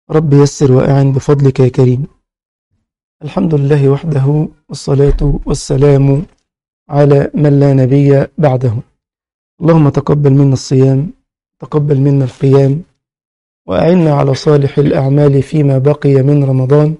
رب يسر وأعن بفضلك يا كريم الحمد لله وحده والصلاة والسلام على من لا نبي بعده اللهم تقبل منا الصيام تقبل منا القيام وأعنا على صالح الأعمال فيما بقي من رمضان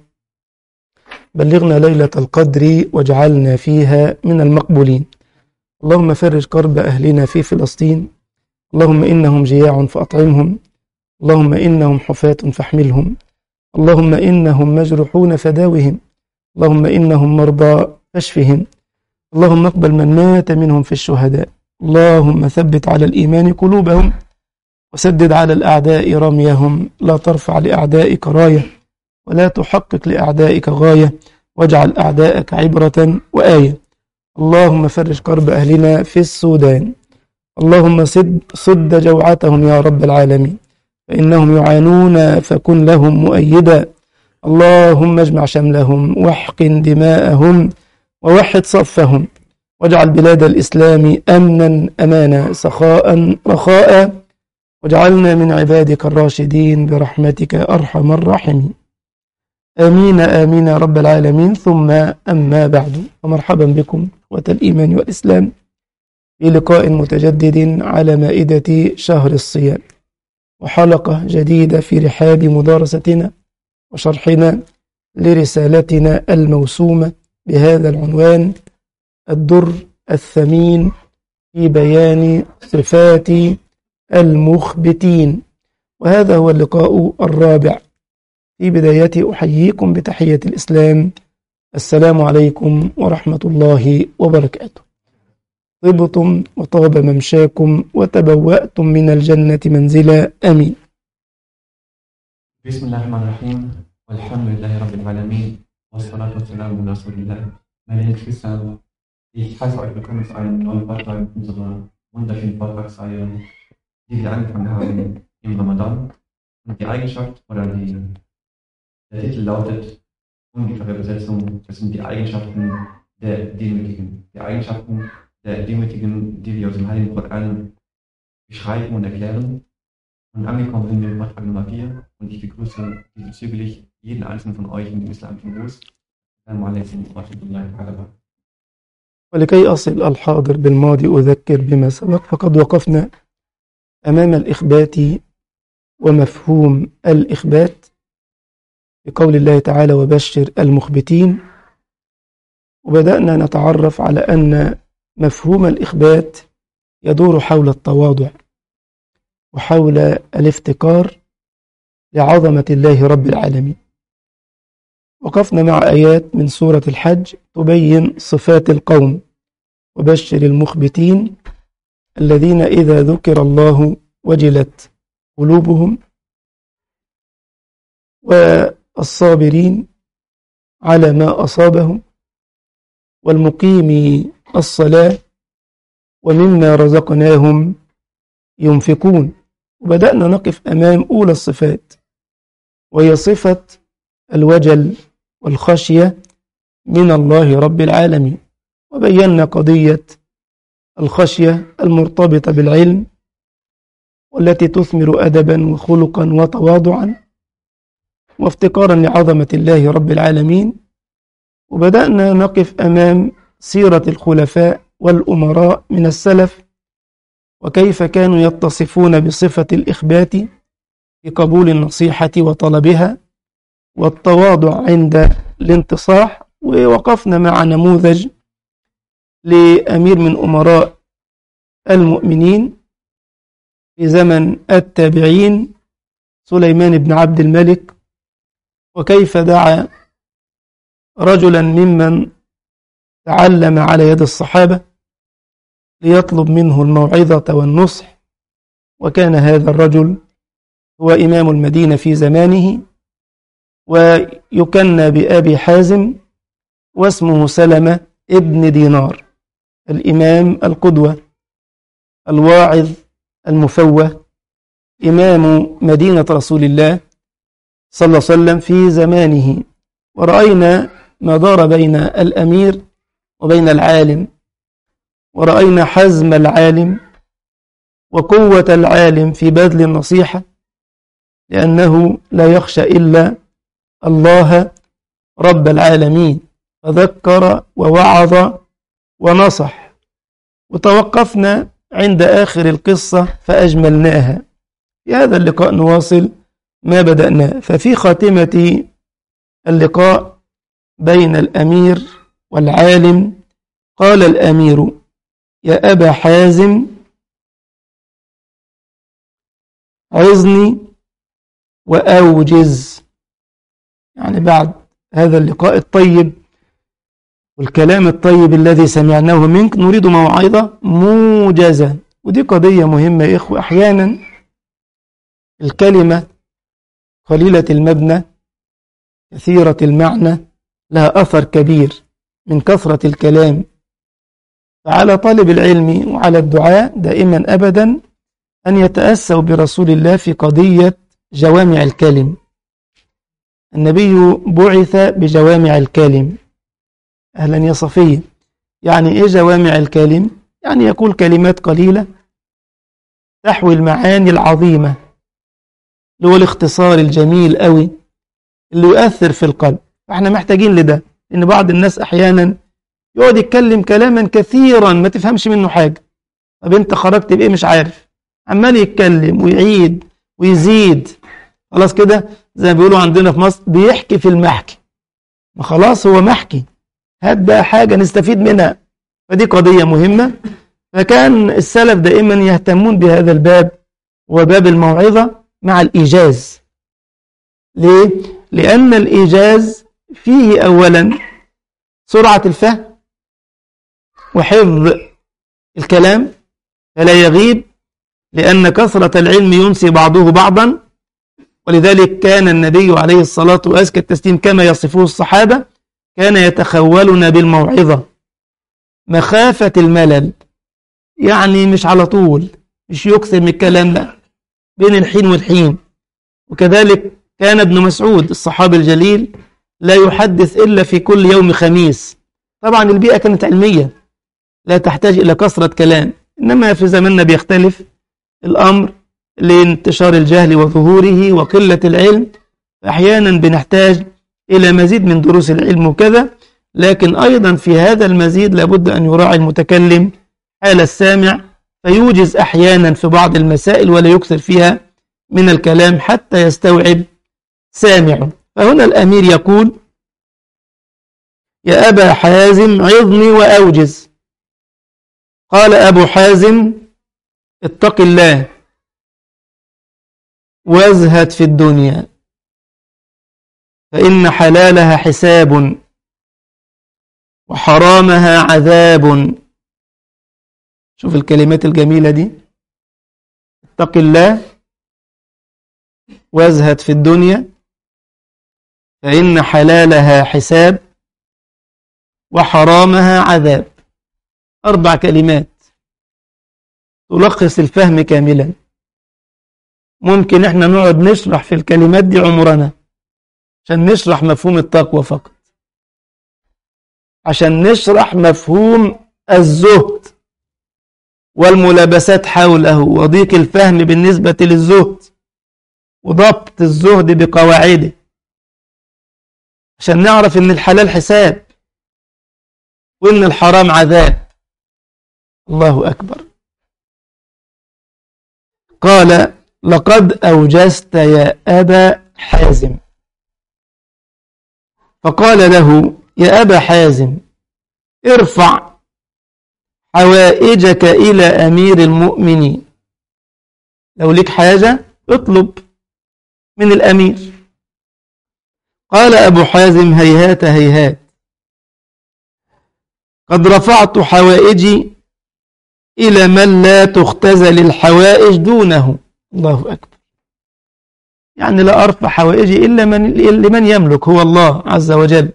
بلغنا ليلة القدر واجعلنا فيها من المقبولين اللهم فرج كرب أهلنا في فلسطين اللهم إنهم جياع فأطعمهم اللهم إنهم حفاة فاحملهم اللهم إنهم مجروحون فداوهم اللهم إنهم مرضى فاشفهم اللهم اقبل من مات منهم في الشهداء اللهم ثبت على الإيمان قلوبهم وسدد على الأعداء رميهم لا ترفع لأعدائك راية ولا تحقق لأعدائك غاية واجعل أعداءك عبرة وآية اللهم فرج كرب أهلنا في السودان اللهم صد, صد جوعتهم يا رب العالمين فإنهم يعانون فكن لهم مؤيدا اللهم اجمع شملهم واحقن دماءهم ووحد صفهم واجعل بلاد الإسلام أمنا أمانا سخاء رخاء واجعلنا من عبادك الراشدين برحمتك أرحم الراحمين آمين آمين يا رب العالمين ثم أما بعد ومرحبا بكم إخوة الإيمان والإسلام في لقاء متجدد على مائدة شهر الصيام وحلقة جديدة في رحاب مدارستنا وشرحنا لرسالتنا الموسومة بهذا العنوان الدر الثمين في بيان صفات المخبتين وهذا هو اللقاء الرابع في بدايته أحييكم بتحية الإسلام السلام عليكم ورحمة الله وبركاته طبتم وطاب ممشاكم وتبوأتم من الجنة منزلا آمين بسم الله الرحمن الرحim. Alhamdulillah Rabbil Alamin. Wassalatu wassalamu ala Rasulillah. Meine Geschwister, ich heiße euch willkommen zu einem neuen Beitrag unserer wunderschönen Vortragsreihe, die wir angefangen haben im Ramadan. Und die Eigenschaft oder die, der Titel lautet ungefähre Übersetzung, das sind die Eigenschaften der Demütigen. Die Eigenschaften der Demütigen, die wir aus dem Heiligen Koran beschreiben und erklären. Und angekommen sind wir im Vortrag Nummer 4 und ich begrüße diesbezüglich jeden einzelnen von euch in dem islamischen Gruß. Assalamu alaikum wa rahmatullahi wa barakatuh. ولكي أصل الحاضر بالماضي أذكر بما سبق فقد وقفنا أمام الإخبات ومفهوم الإخبات بقول الله تعالى وبشر المخبتين وبدأنا نتعرف على أن مفهوم الإخبات يدور حول التواضع وحول الافتقار لعظمة الله رب العالمين وقفنا مع آيات من سورة الحج تبين صفات القوم وبشر المخبتين الذين إذا ذكر الله وجلت قلوبهم والصابرين على ما أصابهم والمقيم الصلاة ومما رزقناهم ينفقون وبدأنا نقف أمام أولى الصفات وهي صفة الوجل والخشية من الله رب العالمين وبينا قضية الخشية المرتبطة بالعلم والتي تثمر أدبا وخلقا وتواضعا وافتقارا لعظمة الله رب العالمين وبدأنا نقف أمام سيرة الخلفاء والأمراء من السلف وكيف كانوا يتصفون بصفة الإخبات في قبول النصيحة وطلبها والتواضع عند الانتصاح ووقفنا مع نموذج لأمير من أمراء المؤمنين في زمن التابعين سليمان بن عبد الملك وكيف دعا رجلا ممن تعلم على يد الصحابة ليطلب منه الموعظة والنصح وكان هذا الرجل هو إمام المدينة في زمانه ويكنى بأبي حازم واسمه سلمة ابن دينار الإمام القدوة الواعظ المفوه إمام مدينة رسول الله صلى الله عليه وسلم في زمانه ورأينا ما دار بين الأمير وبين العالم ورأينا حزم العالم وقوة العالم في بذل النصيحة لأنه لا يخشى إلا الله رب العالمين فذكر ووعظ ونصح وتوقفنا عند آخر القصة فأجملناها في هذا اللقاء نواصل ما بدأناه ففي خاتمة اللقاء بين الأمير والعالم قال الأمير يا أبا حازم عظني وأوجز يعني بعد هذا اللقاء الطيب والكلام الطيب الذي سمعناه منك نريد موعظة موجزة ودي قضية مهمة يا إخوة أحيانا الكلمة قليلة المبنى كثيرة المعنى لها أثر كبير من كثرة الكلام فعلى طالب العلم وعلى الدعاء دائما أبدا أن يتأسوا برسول الله في قضية جوامع الكلم النبي بعث بجوامع الكلم أهلا يا صفية يعني إيه جوامع الكلم يعني يقول كلمات قليلة تحوي المعاني العظيمة اللي هو الاختصار الجميل قوي اللي يؤثر في القلب فاحنا محتاجين لده ان بعض الناس احيانا يقعد يتكلم كلاما كثيرا ما تفهمش منه حاجة طب انت خرجت بايه مش عارف عمال يتكلم ويعيد ويزيد خلاص كده زي ما بيقولوا عندنا في مصر بيحكي في المحكي ما خلاص هو محكي هات بقى حاجة نستفيد منها فدي قضية مهمة فكان السلف دائما يهتمون بهذا الباب وباب الموعظة مع الإيجاز ليه؟ لأن الإيجاز فيه أولا سرعة الفهم وحفظ الكلام فلا يغيب لأن كثرة العلم ينسي بعضه بعضا ولذلك كان النبي عليه الصلاة وأزكى التسليم كما يصفه الصحابة كان يتخولنا بالموعظة مخافة الملل يعني مش على طول مش يكثر من الكلام لا بين الحين والحين وكذلك كان ابن مسعود الصحابي الجليل لا يحدث إلا في كل يوم خميس طبعا البيئة كانت علمية لا تحتاج إلى كثرة كلام إنما في زماننا بيختلف الأمر لانتشار الجهل وظهوره وقلة العلم أحيانا بنحتاج إلى مزيد من دروس العلم وكذا لكن أيضا في هذا المزيد لابد أن يراعي المتكلم حال السامع فيوجز أحيانا في بعض المسائل ولا يكثر فيها من الكلام حتى يستوعب سامعه فهنا الأمير يقول يا أبا حازم عظني وأوجز قال أبو حازم اتق الله وازهد في الدنيا فإن حلالها حساب وحرامها عذاب شوف الكلمات الجميلة دي اتق الله وازهد في الدنيا فإن حلالها حساب وحرامها عذاب أربع كلمات تلخص الفهم كاملا ممكن احنا نقعد نشرح في الكلمات دي عمرنا عشان نشرح مفهوم التقوى فقط عشان نشرح مفهوم الزهد والملابسات حوله وضيق الفهم بالنسبة للزهد وضبط الزهد بقواعده عشان نعرف ان الحلال حساب وان الحرام عذاب الله أكبر قال لقد أوجزت يا أبا حازم فقال له يا أبا حازم ارفع حوائجك إلى أمير المؤمنين لو لك حاجة اطلب من الأمير قال أبو حازم هيهات هيهات قد رفعت حوائجي إلى من لا تختزل الحوائج دونه الله أكبر يعني لا أرفع حوائجي إلا من لمن يملك هو الله عز وجل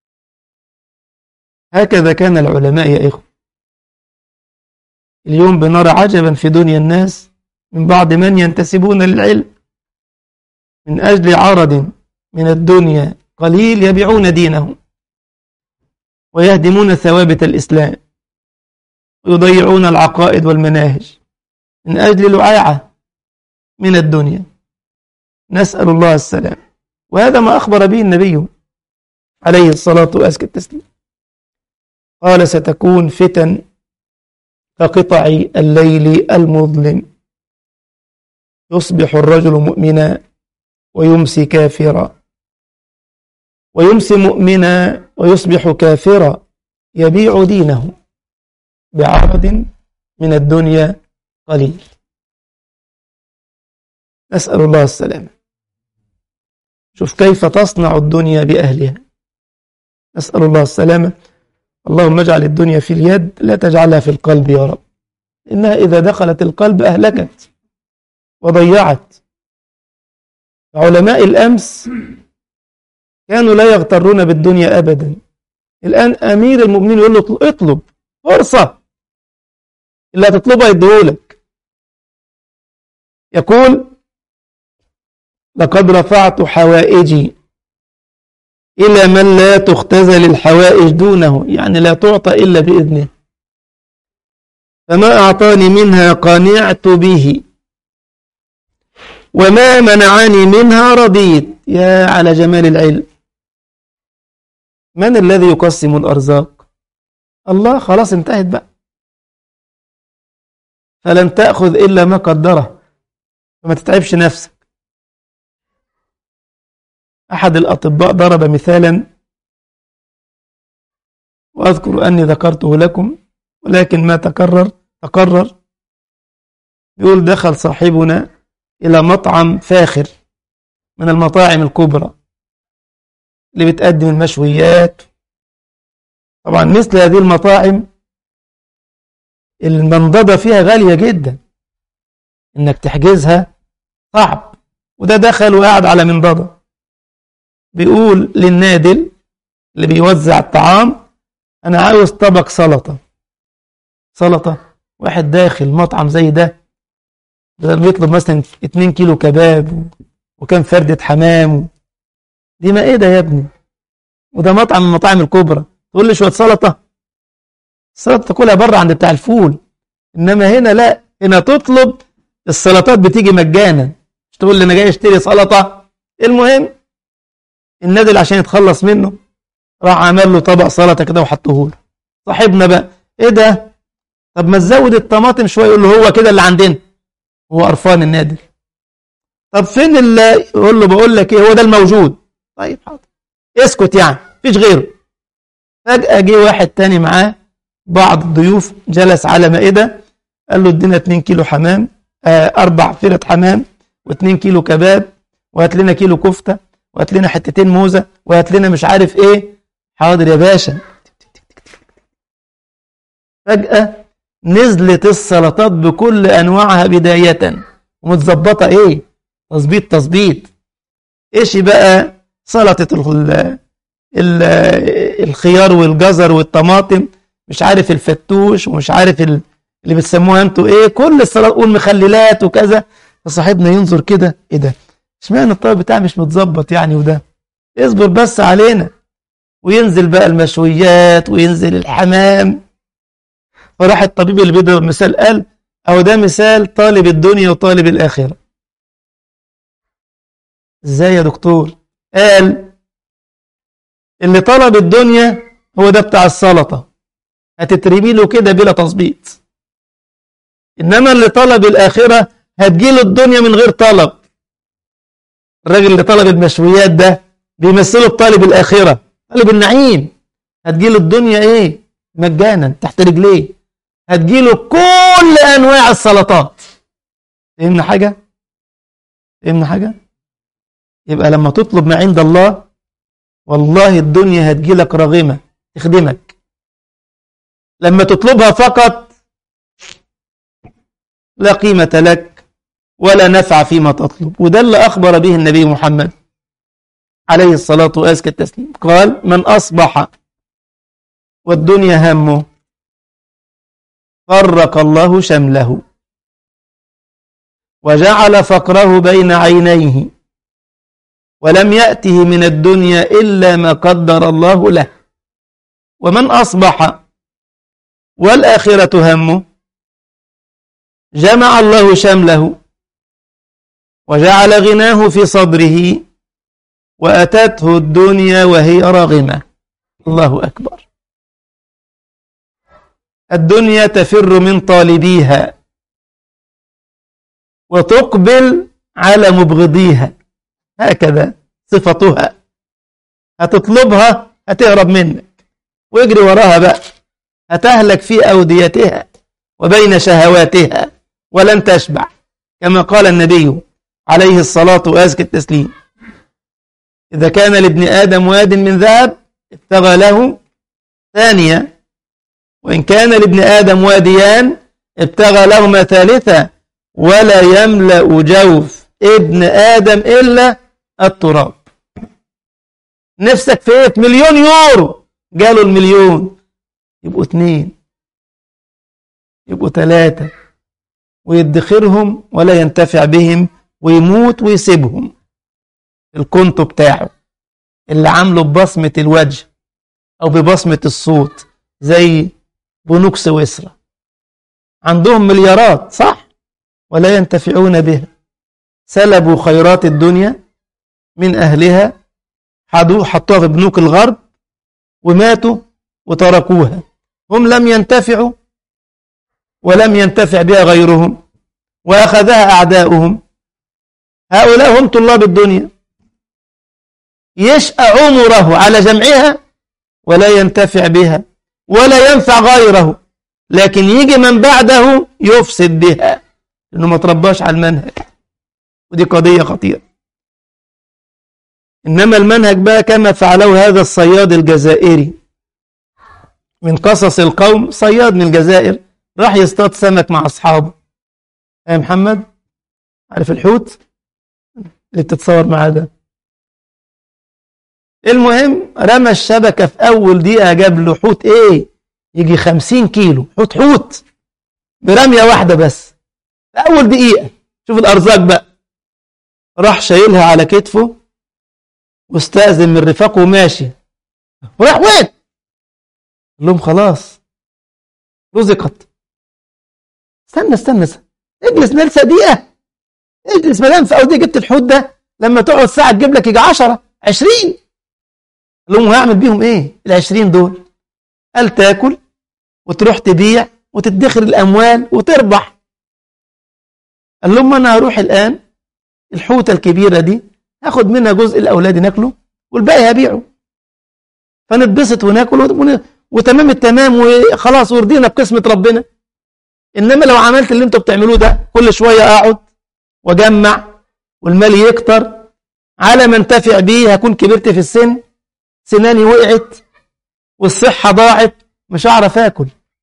هكذا كان العلماء يا إخوة اليوم بنرى عجبا في دنيا الناس من بعض من ينتسبون للعلم من أجل عرض من الدنيا قليل يبيعون دينهم ويهدمون ثوابت الإسلام ويضيعون العقائد والمناهج من أجل لعاعة من الدنيا نسأل الله السلام وهذا ما أخبر به النبي عليه الصلاة وأزكى التسليم قال ستكون فتن كقطع الليل المظلم يصبح الرجل مؤمنا ويمسي كافرا ويمسي مؤمنا ويصبح كافرا يبيع دينه بعرض من الدنيا قليل نسأل الله السلامة شوف كيف تصنع الدنيا بأهلها نسأل الله السلامة اللهم اجعل الدنيا في اليد لا تجعلها في القلب يا رب إنها إذا دخلت القلب أهلكت وضيعت علماء الأمس كانوا لا يغترون بالدنيا أبدا الآن أمير المؤمنين يقول له اطلب فرصة اللي هتطلبها يديهولك يقول لقد رفعت حوائجي إلى من لا تختزل الحوائج دونه يعني لا تعطى إلا بإذنه فما أعطاني منها قنعت به وما منعني منها رضيت يا على جمال العلم من الذي يقسم الأرزاق الله خلاص انتهت بقى فلن تأخذ إلا ما قدره فما تتعبش نفسك أحد الأطباء ضرب مثالا وأذكر أني ذكرته لكم ولكن ما تكرر تقرر يقول دخل صاحبنا إلى مطعم فاخر من المطاعم الكبرى اللي بتقدم المشويات طبعا مثل هذه المطاعم المنضدة فيها غالية جدا انك تحجزها صعب وده دخل وقعد على منضدة بيقول للنادل اللي بيوزع الطعام انا عاوز طبق سلطة سلطة واحد داخل مطعم زي ده ده بيطلب مثلا 2 كيلو كباب وكم فردة حمام دي ما ايه ده يا ابني وده مطعم من المطاعم الكبرى تقول لي شويه سلطه السلطه تاكلها بره عند بتاع الفول انما هنا لا هنا تطلب السلطات بتيجي مجانا مش تقول لي انا جاي اشتري سلطه المهم النادل عشان يتخلص منه راح عمل له طبق سلطه كده وحطه له صاحبنا بقى ايه ده طب ما تزود الطماطم شويه يقول له هو كده اللي عندنا هو قرفان النادل طب فين اللي يقول له بقول لك ايه هو ده الموجود طيب حاضر اسكت يعني مفيش غيره فجأة جه واحد تاني معاه بعض الضيوف جلس على مائدة قال له ادينا 2 كيلو حمام آه أربع فرد حمام و2 كيلو كباب وهات لنا كيلو كفتة وهات لنا حتتين موزة وهات لنا مش عارف ايه حاضر يا باشا فجأة نزلت السلطات بكل أنواعها بداية ومتظبطة ايه تظبيط تظبيط ايش بقى سلطة ال ال الخيار والجزر والطماطم مش عارف الفتوش ومش عارف ال- اللي بتسموها انتوا ايه كل السلطات والمخللات وكذا فصاحبنا ينظر كده ايه ده اشمعنى الطبق بتاعي مش متظبط يعني وده اصبر بس علينا وينزل بقى المشويات وينزل الحمام فراح الطبيب اللي بيضرب مثال قال او ده مثال طالب الدنيا وطالب الاخره ازاي يا دكتور قال اللي طلب الدنيا هو ده بتاع السلطة هتترمي له كده بلا تظبيط إنما اللي طلب الآخرة هتجيله الدنيا من غير طلب الراجل اللي طلب المشويات ده بيمثله بطالب الآخرة طالب النعيم هتجيله الدنيا إيه مجانا تحت رجليه هتجيله كل أنواع السلطات فهمنا حاجة فهمنا حاجة يبقى لما تطلب ما عند الله والله الدنيا هتجيلك راغمة تخدمك لما تطلبها فقط لا قيمة لك ولا نفع فيما تطلب وده اللي أخبر به النبي محمد عليه الصلاة وأزكى التسليم قال من أصبح والدنيا همه فرق الله شمله وجعل فقره بين عينيه ولم يأته من الدنيا إلا ما قدر الله له ومن أصبح والآخرة همه جمع الله شمله وجعل غناه في صدره وأتته الدنيا وهي راغمة الله أكبر الدنيا تفر من طالبيها وتقبل على مبغضيها هكذا صفتها هتطلبها هتهرب منك واجري وراها بقى هتهلك في أوديتها وبين شهواتها ولن تشبع كما قال النبي عليه الصلاة وأزكى التسليم إذا كان لابن آدم واد من ذهب ابتغى له ثانية وإن كان لابن آدم واديان ابتغى لهما ثالثة ولا يملأ جوف ابن آدم إلا التراب نفسك في ايه في مليون يورو جاله المليون يبقوا اتنين يبقوا تلاتة ويدخرهم ولا ينتفع بهم ويموت ويسيبهم الكونتو بتاعه اللي عامله ببصمة الوجه أو ببصمة الصوت زي بنوك سويسرا عندهم مليارات صح ولا ينتفعون بها سلبوا خيرات الدنيا من أهلها حطوها في بنوك الغرب وماتوا وتركوها هم لم ينتفعوا ولم ينتفع بها غيرهم وأخذها أعداؤهم هؤلاء هم طلاب الدنيا يشأ عمره على جمعها ولا ينتفع بها ولا ينفع غيره لكن يجي من بعده يفسد بها لأنه ما ترباش على المنهج ودي قضية خطيرة إنما المنهج بقى كما فعله هذا الصياد الجزائري من قصص القوم صياد من الجزائر راح يصطاد سمك مع أصحابه يا محمد عارف الحوت اللي بتتصور معاه ده المهم رمى الشبكة في أول دقيقة جاب له حوت إيه يجي خمسين كيلو حوت حوت برمية واحدة بس في أول دقيقة شوف الأرزاق بقى راح شايلها على كتفه واستأذن من رفاقه وماشي وراح وين؟ قال لهم خلاص رزقت استنى استنى, استنى. اجلس نلسى دقيقة اجلس ما دام في أودية جبت الحوت ده لما تقعد ساعة تجيب لك يجي 10 20 قال لهم هعمل بيهم ايه ال 20 دول قال تاكل وتروح تبيع وتدخر الأموال وتربح قال لهم أنا هروح الآن الحوتة الكبيرة دي هاخد منها جزء الأولاد ناكله والباقي هبيعه فنتبسط وناكل وتمام التمام وخلاص ورضينا بقسمة ربنا إنما لو عملت اللي انتوا بتعملوه ده كل شوية أقعد وأجمع والمال يكتر على ما انتفع بيه هكون كبرت في السن سناني وقعت والصحة ضاعت مش هعرف آكل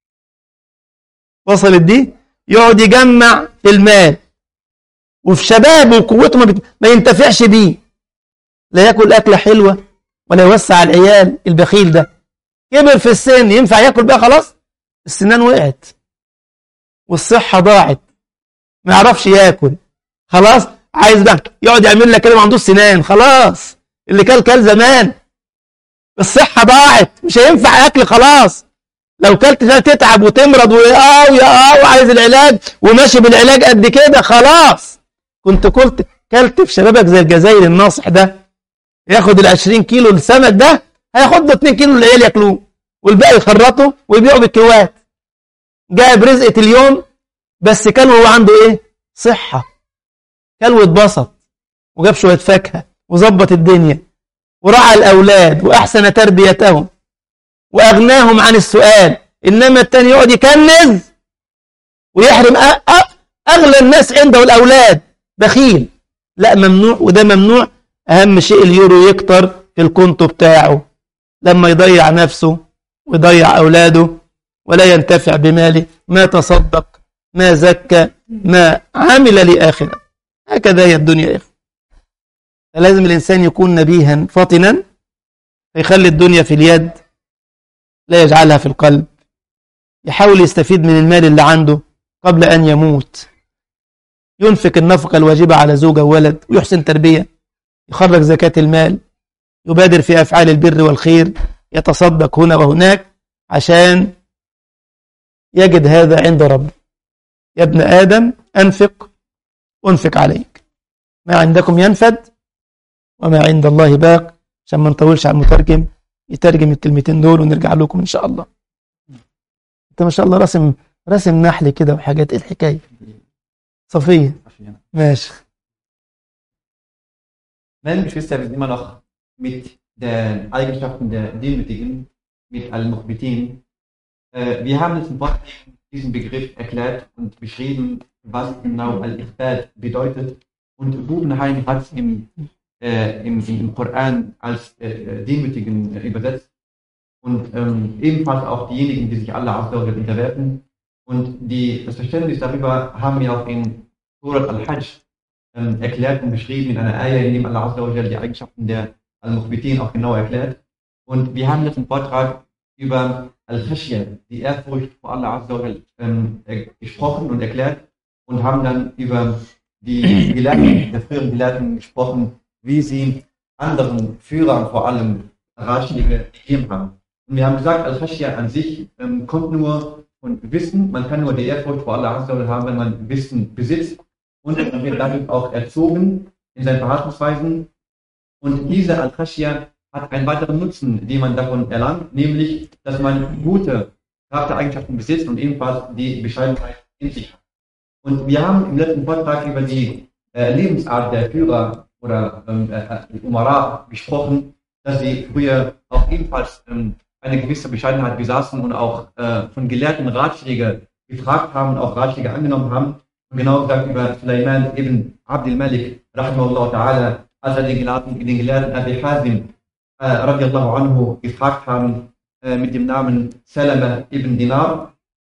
وصلت دي يقعد يجمع في المال وفي شبابه وقوته ما, بت... ما ينتفعش بيه لا ياكل أكلة حلوة ولا يوسع العيال البخيل ده كبر في السن ينفع ياكل بقى خلاص السنان وقعت والصحة ضاعت ما يعرفش ياكل خلاص عايز بقى يقعد يعمل لك كده ما عندوش سنان خلاص اللي كل كل زمان الصحة ضاعت مش هينفع أكل خلاص لو كلت ده تتعب وتمرض وآه ويا آه وعايز العلاج وماشي بالعلاج قد كده خلاص كنت قلت كلت في شبابك زي الجزائر الناصح ده ياخد ال 20 كيلو السمك ده هياخد له 2 كيلو العيال ياكلوه والباقي يخرطه ويبيعه بالكيوات جايب رزقة اليوم بس كان وهو عنده ايه صحة كل واتبسط وجاب شوية فاكهة وظبط الدنيا ورعى الأولاد وأحسن تربيتهم وأغناهم عن السؤال إنما التاني يقعد يكنز ويحرم أغلى الناس عنده الأولاد بخيل لا ممنوع وده ممنوع أهم شيء اليورو يكتر في الكونتو بتاعه لما يضيع نفسه ويضيع أولاده ولا ينتفع بماله ما تصدق ما زكى ما عمل لآخرة هكذا هي الدنيا يا إخوة فلازم الإنسان يكون نبيها فطنا فيخلي الدنيا في اليد لا يجعلها في القلب يحاول يستفيد من المال اللي عنده قبل أن يموت ينفق النفقة الواجبة على زوجة وولد ويحسن تربية يخرج زكاة المال يبادر في أفعال البر والخير يتصدق هنا وهناك عشان يجد هذا عند ربه يا ابن آدم أنفق أنفق عليك ما عندكم ينفد وما عند الله باق عشان ما نطولش على المترجم يترجم الكلمتين دول ونرجع لكم ان شاء الله انت ما شاء الله راسم راسم نحل كده وحاجات ايه الحكايه صفيه ماشي Meine Geschwister, wir sind immer noch mit den Eigenschaften der Demütigen, mit Al-Mukhbitin. Äh, wir haben jetzt im Wort diesen Begriff erklärt und beschrieben, was genau Al-Ikhbad bedeutet. Und Bubenheim hat es im, äh, im, im Koran als äh, Demütigen äh, übersetzt. Und ähm, ebenfalls auch diejenigen, die sich Allah Azza wa Jalla unterwerfen. Und die, das Verständnis darüber haben wir auch in Surat Al-Hajj ähm, erklärt und beschrieben in einer Eier, in dem Allah Azza wa Jalla die Eigenschaften der Al-Mukhbitin auch genau erklärt. Und wir haben jetzt einen Vortrag über Al-Khashya, die Ehrfurcht vor Allah Azza wa Jalla, ähm, äh, gesprochen und erklärt und haben dann über die Gelehrten, der früheren Gelehrten gesprochen, wie sie anderen Führern vor allem Ratschläge gegeben haben. Und wir haben gesagt, Al-Khashya an sich ähm, kommt nur von Wissen, man kann nur die Ehrfurcht vor Allah Azza wa Jalla haben, wenn man Wissen besitzt und man wird damit auch erzogen in seinen Verhaltensweisen. Und diese Al-Khashya hat einen weiteren Nutzen, den man davon erlangt, nämlich, dass man gute Charaktereigenschaften besitzt und ebenfalls die Bescheidenheit in sich hat. Und wir haben im letzten Vortrag über die äh, Lebensart der Führer oder ähm, äh, die Umara gesprochen, dass sie früher auch ebenfalls ähm, eine gewisse Bescheidenheit besaßen und auch äh, von Gelehrten Ratschläge gefragt haben und auch Ratschläge angenommen haben. Und genau gesagt über Sulaiman ibn Abdul Malik, rahimahullah ta'ala, als er den Gelehrten, den Gelehrten Abi Hazim, äh, radiallahu anhu, gefragt haben, äh, mit dem Namen Salama ibn Dinar.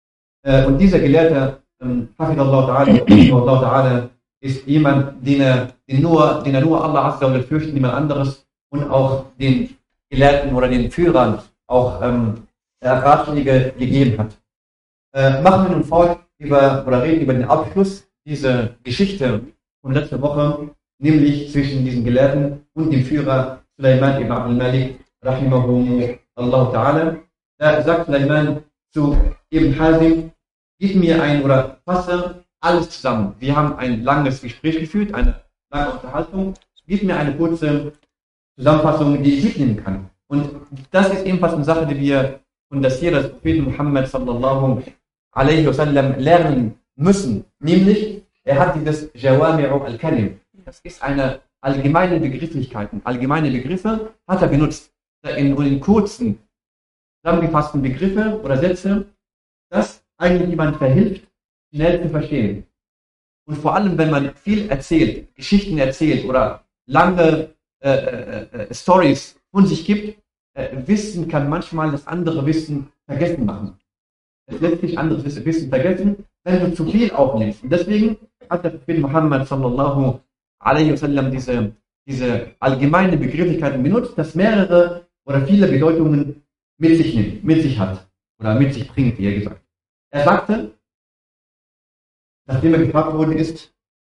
Äh, und dieser Gelehrte, ähm, Hafidallah ta'ala, rahimahullah ta'ala, ist jemand, den er, den nur, den er nur Allah Azza wa Jalla fürchtet, niemand anderes und auch den Gelehrten oder den Führern auch ähm, Ratschläge gegeben hat. Äh, machen wir nun fort über, oder reden über den Abschluss dieser Geschichte von letzter Woche, nämlich zwischen diesen Gelehrten und dem Führer Sulaiman ibn Abdul Malik, rahimahullah ta'ala. Da sagt Sulaiman zu Ibn Hazim, gib mir ein oder fasse alles zusammen. Wir haben ein langes Gespräch geführt, eine lange Unterhaltung. Gib mir eine kurze Zusammenfassung, die ich mitnehmen kann. Und das ist ebenfalls eine Sache, die wir von der Sira des Propheten Muhammad sallallahu alaihi wasallam lernen müssen. Nämlich, er hat dieses Jawami'u al-Kalim. Das ist eine allgemeine Begrifflichkeiten, allgemeine Begriffe hat er benutzt. In, in kurzen, zusammengefassten Begriffe oder Sätze, das eigentlich jemand verhilft, schnell zu verstehen. Und vor allem, wenn man viel erzählt, Geschichten erzählt oder lange äh, äh, äh, Stories von sich gibt, äh, Wissen kann manchmal das andere Wissen vergessen machen. Es lässt sich anderes Wissen vergessen, wenn du zu viel aufnimmst. Und deswegen hat der Prophet Muhammad sallallahu alaihi wasallam diese, diese allgemeine Begrifflichkeiten benutzt, dass mehrere oder viele Bedeutungen mit sich nimmt, mit sich hat oder mit sich bringt, wie er gesagt. Er sagte, nachdem er gefragt worden ist,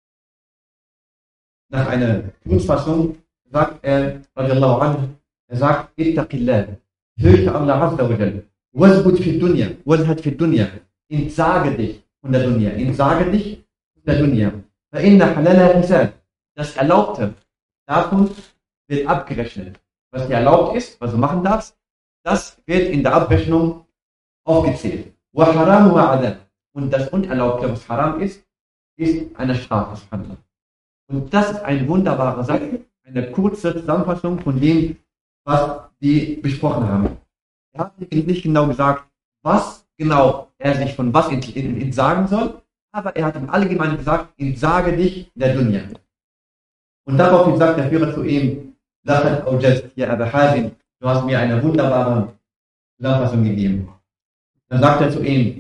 nach einer Kurzfassung, sagt er, radiallahu anhu, er sagt, ittaqillah, fürchte Allah azza wa jalla, wasbut fi dunya, wazhad fi dunya, entsage dich von der Dunya, entsage dich von der Dunya. Fa inna halala hisab, das Erlaubte, davon wird abgerechnet. Was dir erlaubt ist, was du machen darfst, das wird in der Abrechnung aufgezählt. Wa haramu wa adab. Und das Unerlaubte, was haram ist, ist eine Strafe. Und das ist eine wunderbare Sache, eine kurze Zusammenfassung von dem, was die besprochen haben. Er hat nicht genau gesagt, was genau er sich von was entsagen soll, aber er hat im Allgemeinen gesagt, entsage dich der Dunya. Und daraufhin sagt der Führer zu ihm, Lachat Aujaz, ja Abu Hazim, du hast mir eine wunderbare Zusammenfassung gegeben. Dann sagt er zu ihm,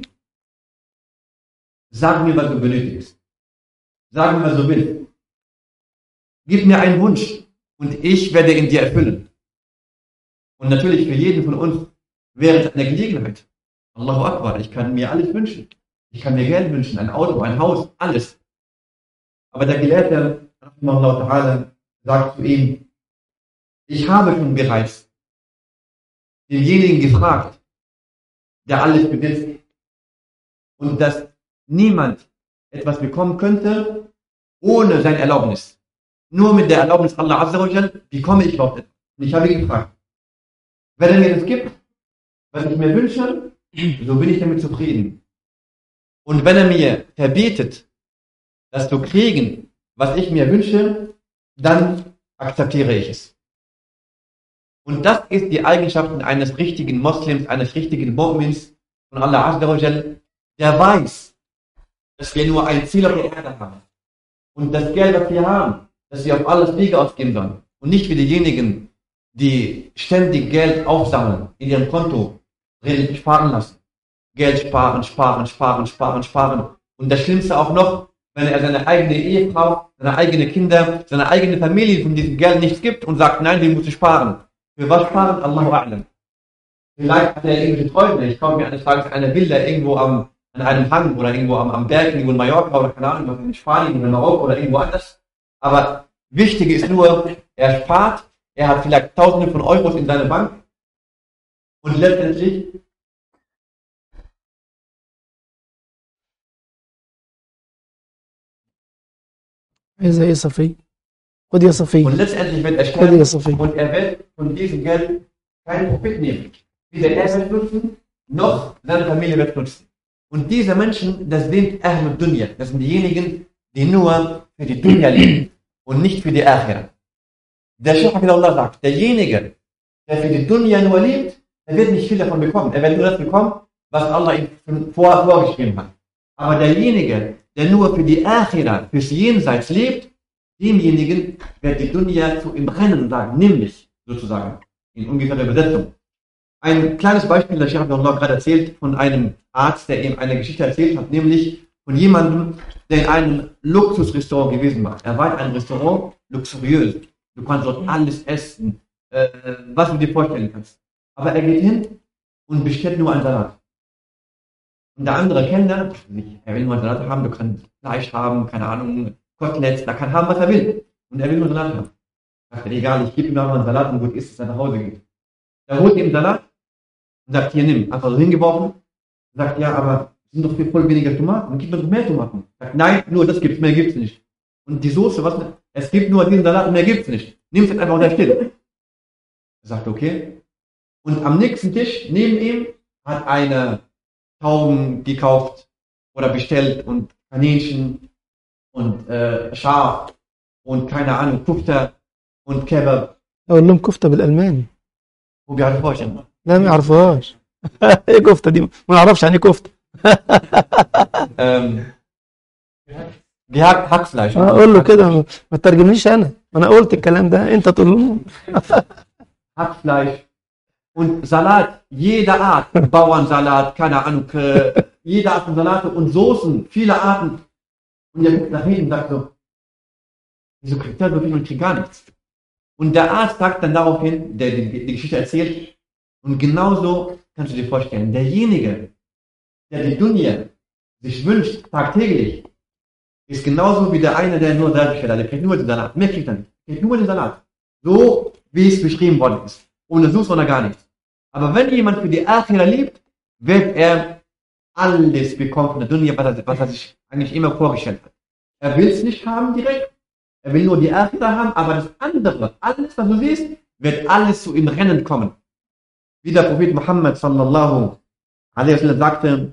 sag mir, was du benötigst. Sag mir, was du willst. Gib mir einen Wunsch und ich werde ihn dir erfüllen. Und natürlich für jeden von uns wäre es eine Gelegenheit. Allahu Akbar, ich kann mir alles wünschen. Ich kann mir Geld wünschen, ein Auto, ein Haus, alles. Aber der Gelehrte, ta'ala, sagt zu ihm, ich habe schon bereits denjenigen gefragt, der alles besitzt und dass niemand etwas bekommen könnte ohne sein Erlaubnis. nur mit der Erlaubnis Allah Azza wa Jal, wie komme ich überhaupt etwas? Und ich habe ihn gefragt, wenn er mir das gibt, was ich mir wünsche, so bin ich damit zufrieden. Und wenn er mir verbietet, das zu kriegen, was ich mir wünsche, dann akzeptiere ich es. Und das ist die Eigenschaften eines richtigen Moslems, eines richtigen Mu'mins von Allah Azza wa Jal, der weiß, dass wir nur ein Ziel auf der Erde haben. Und das Geld, was wir haben, dass wir auf alles Wege ausgeben sollen. Und nicht wie diejenigen, die ständig Geld aufsammeln, in ihrem Konto drin sparen lassen. Geld sparen, sparen, sparen, sparen, sparen. Und das Schlimmste auch noch, wenn er seine eigene Ehefrau, seine eigenen Kinder, seine eigene Familie von diesem Geld nichts gibt und sagt, nein, wir müssen sparen. Für was sparen? Allahu A'lam. Vielleicht hat er irgendwelche Träume. Ich kaufe mir eines Tages eine Villa irgendwo am, an einem Hang oder irgendwo am, am Berg, irgendwo in Mallorca oder keine Ahnung, was in Spanien oder in Marokko oder irgendwo anders. Aber wichtig ist nur, er spart, er hat vielleicht Tausende von Euros in seiner Bank und letztendlich عايزة ايه صفي خد يا صفي Und letztendlich wird er خد يا sterben صفي und er wird von diesem Geld keinen Profit nehmen. Weder er wird nutzen, noch seine Familie wird nutzen. Und diese Menschen, das sind Ahl Dunya. Das sind diejenigen, die nur für die Dunya leben und nicht für die Akhira. Der Sheikh Allah sagt, derjenige, der für die Dunya nur lebt, der wird nicht viel davon bekommen. Er wird nur das bekommen, was Allah ihm schon vor, vorgeschrieben hat. Aber derjenige, der nur für die Akhira, fürs Jenseits lebt, demjenigen wird die Dunya zu ihm rennen sagen, nimm mich, sozusagen, in ungefährer Übersetzung. Ein kleines Beispiel, das Sheikh Allah gerade erzählt, von einem Arzt, der ihm eine Geschichte erzählt hat, nämlich von jemandem, der in einem Luxusrestaurant gewesen war. Er war in einem Restaurant luxuriös. Du kannst dort alles essen, äh, was du dir vorstellen kannst. Aber er geht hin und bestellt nur einen Salat. Und der andere Kellner, dachte sich, er will nur einen Salat haben, du kannst Fleisch haben, keine Ahnung, Koteletts, da kann haben, was er will. Und er will nur Salat haben. Dachte, egal, ich gebe ihm noch mal einen Salat und gut ist, dass er nach Hause geht. Er holt ihm Salat und sagt, hier, nimm. Einfach so hingeworfen. Sagt, ja, aber es sind doch viel voll weniger Tomaten. Dann gibt mir doch mehr Tomaten. Sagt, nein, nur das gibt's, mehr gibt's nicht. Und die Soße, was, es gibt nur diesen Salat und mehr gibt's nicht. Nimm's jetzt einfach und er still. Er sagt, okay. Und am nächsten Tisch, neben ihm, hat eine Tauben gekauft oder bestellt und Kaninchen und äh, Schaf und keine Ahnung, Kufter und Kebab. اقول لهم كفته بالالماني Wo wir halt vorstellen. لا ما يعرفوهاش ايه كفته دي ما نعرفش يعني ايه كفته Ähm, gehackt Hackfleisch. اقول له كده ما ما ترجمنيش انا ما انا قلت الكلام ده انت تقول له Hackfleisch und Salat, jeder Art. Bauernsalat, keine Ahnung, äh, jede Art von Salate und Soßen, viele Arten. Und er guckt nach hinten und sagt so, wieso kriegt er so viel und kriegt gar nichts? Und der Arzt sagt dann daraufhin, der die, die Geschichte erzählt, und genauso kannst du dir vorstellen, derjenige, der die Dunya sich wünscht, tagtäglich, ist genauso wie der eine, der nur Selbststeller, der kriegt nur den Salat, mehr kriegt er nicht, kriegt nur den Salat. So, wie es beschrieben worden ist. Ohne Sus oder gar nichts. Aber wenn jemand für die Akhira lebt, wird er alles bekommen von der Dunya, was er, was er sich eigentlich immer vorgestellt hat. Er will es nicht haben direkt, er will nur die Akhira haben, aber das andere, alles, was du siehst, wird alles zu ihm rennen kommen. Wie der Prophet Muhammad sallallahu alaihi wasallam sagte,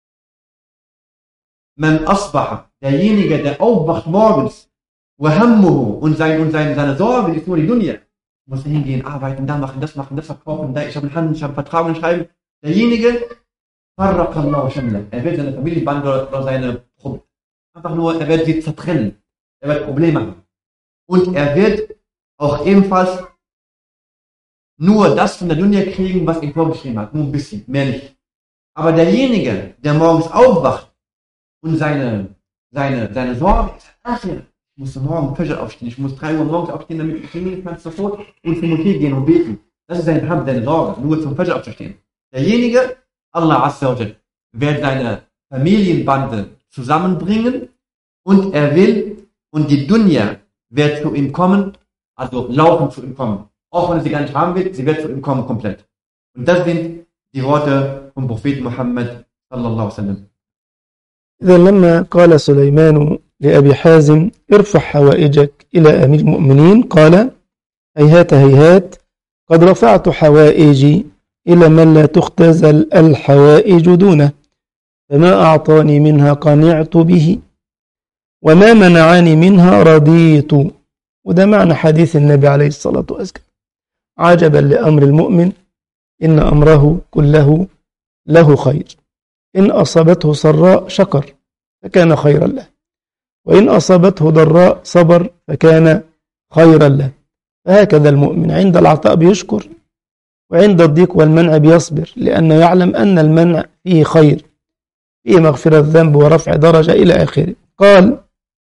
man asbaha, derjenige, der aufwacht morgens, wahammuhu, und, sein, und sein, seine Sorge ist nur die Dunya. Ich muss hingehen, arbeiten, da machen, das machen, das verkaufen, da, ich habe einen Handel, ich habe einen Vertrag schreiben. Derjenige, farraqallahu shamla. Er wird seine Familie banden oder, oder seine, Pro- einfach nur, er wird sie zertrennen. Er wird Probleme haben. Und er wird auch ebenfalls nur das von der Dunya kriegen, was ihm vorgeschrieben hat. Nur ein bisschen, mehr nicht. Aber derjenige, der morgens aufwacht und seine, seine, seine Sorge ist, ach ja, ich muss morgen Fajr aufstehen, ich muss 3 Uhr morgens aufstehen, damit ich hingehen kann sofort und zum Moschee gehen und beten. Das ist sein Ham, seine Sorge, nur zum Fajr aufzustehen. Derjenige, Allah Azza wa Jal, wird seine Familienbande zusammenbringen und er will und die Dunya wird zu ihm kommen, also laufen zu ihm kommen. Auch wenn er sie gar nicht haben will, sie wird zu ihm kommen komplett. Und das sind die Worte vom Propheten Muhammad sallallahu alaihi wasallam. إذا لما قال سليمان لأبي حازم ارفع حوائجك إلى أمير المؤمنين قال هيهات هيهات قد رفعت حوائجي إلى من لا تختزل الحوائج دونه فما أعطاني منها قنعت به وما منعني منها رضيت وده معنى حديث النبي عليه الصلاة والسلام عجبا لأمر المؤمن إن أمره كله له خير إن أصابته سراء شكر فكان خيرا له وإن أصابته ضراء صبر فكان خيرا له فهكذا المؤمن عند العطاء بيشكر وعند الضيق والمنع بيصبر لأنه يعلم أن المنع فيه خير فيه مغفرة الذنب ورفع درجة إلى آخره قال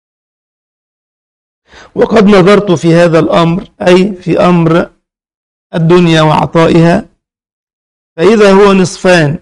وقد نظرت في هذا الأمر أي في أمر الدنيا وعطائها فإذا هو نصفان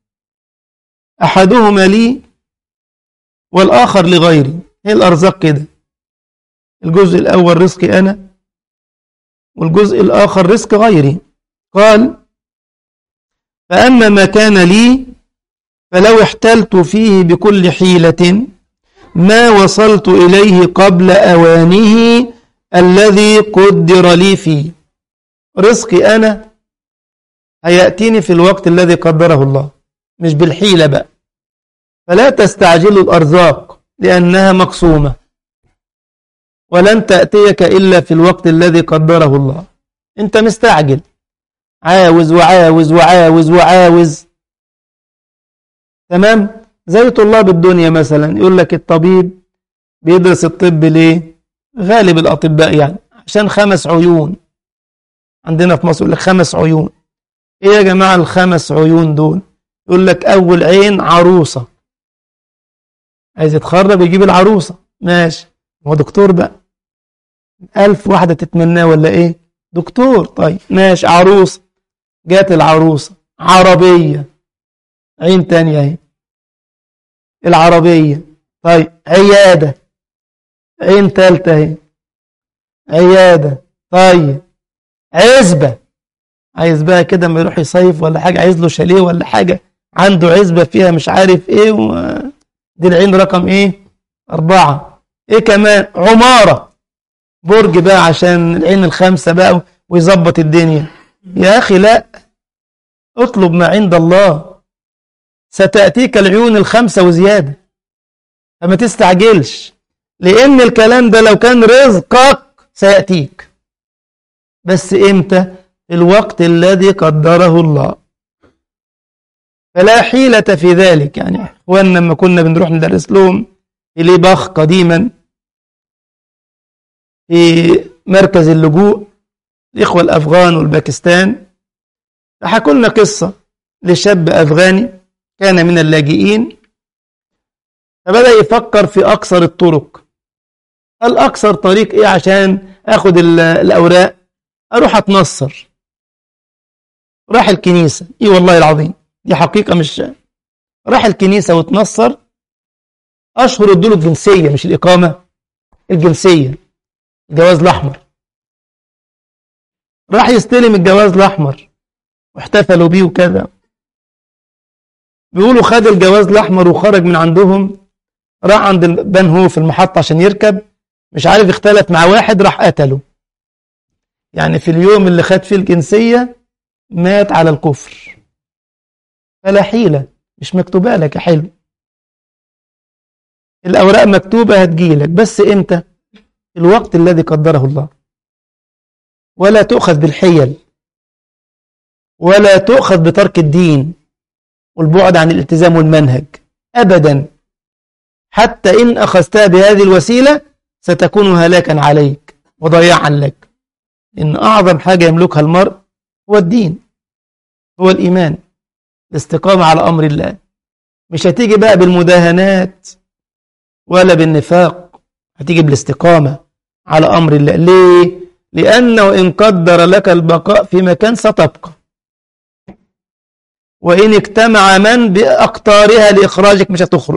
أحدهما لي والآخر لغيري هي الأرزاق كده الجزء الأول رزقي أنا والجزء الآخر رزق غيري قال فأما ما كان لي فلو احتلت فيه بكل حيلة ما وصلت إليه قبل أوانه الذي قدر لي فيه رزقي أنا هيأتيني في الوقت الذي قدره الله مش بالحيلة بقى فلا تستعجلوا الأرزاق لأنها مقسومة ولن تأتيك إلا في الوقت الذي قدره الله أنت مستعجل عاوز وعاوز وعاوز وعاوز تمام زي طلاب الدنيا مثلا يقول لك الطبيب بيدرس الطب ليه غالب الأطباء يعني عشان خمس عيون عندنا في مصر يقول لك خمس عيون ايه يا جماعة الخمس عيون دول يقول لك أول عين عروسة عايز يتخرج يجيب العروسة ماشي هو دكتور بقى ألف واحدة تتمناه ولا إيه دكتور طيب ماشي عروسة جات العروسة عربية عين تانية اهي العربية طيب عيادة عين تالتة اهي عيادة طيب عزبة عايز بقى كده ما يروح يصيف ولا حاجة عايز له شاليه ولا حاجة عنده عزبة فيها مش عارف ايه و... دي العين رقم ايه أربعة ايه كمان عمارة برج بقى عشان العين الخامسة بقى ويظبط الدنيا يا أخي لا اطلب ما عند الله ستأتيك العيون الخمسة وزيادة فما تستعجلش لأن الكلام ده لو كان رزقك سيأتيك بس إمتى الوقت الذي قدره الله فلا حيلة في ذلك يعني اخواننا لما كنا بنروح ندرس لهم في ليباخ قديما في مركز اللجوء الإخوة الأفغان والباكستان فحكوا لنا قصة لشاب أفغاني كان من اللاجئين فبدأ يفكر في أقصر الطرق قال أقصر طريق إيه عشان أخد الأوراق أروح أتنصر راح الكنيسة إيه والله العظيم دي حقيقة مش راح الكنيسة وتنصر أشهر ادوله الجنسية مش الإقامة الجنسية الجواز الأحمر راح يستلم الجواز الأحمر واحتفلوا بيه وكذا بيقولوا خد الجواز الأحمر وخرج من عندهم راح عند البان هو في المحطة عشان يركب مش عارف اختلف مع واحد راح قتله يعني في اليوم اللي خد فيه الجنسية مات على الكفر فلا حيلة مش مكتوبة لك يا حلو الأوراق مكتوبة هتجيلك بس إمتى الوقت الذي قدره الله ولا تؤخذ بالحيل ولا تؤخذ بترك الدين والبعد عن الالتزام والمنهج أبدا حتى إن أخذتها بهذه الوسيلة ستكون هلاكا عليك وضياعا لك إن أعظم حاجة يملكها المرء هو الدين هو الإيمان الاستقامة على أمر الله مش هتيجي بقى بالمداهنات ولا بالنفاق هتيجي بالاستقامة على أمر الله ليه؟ لأنه إن قدر لك البقاء في مكان ستبقى وإن اجتمع من بأقطارها لإخراجك مش هتخرج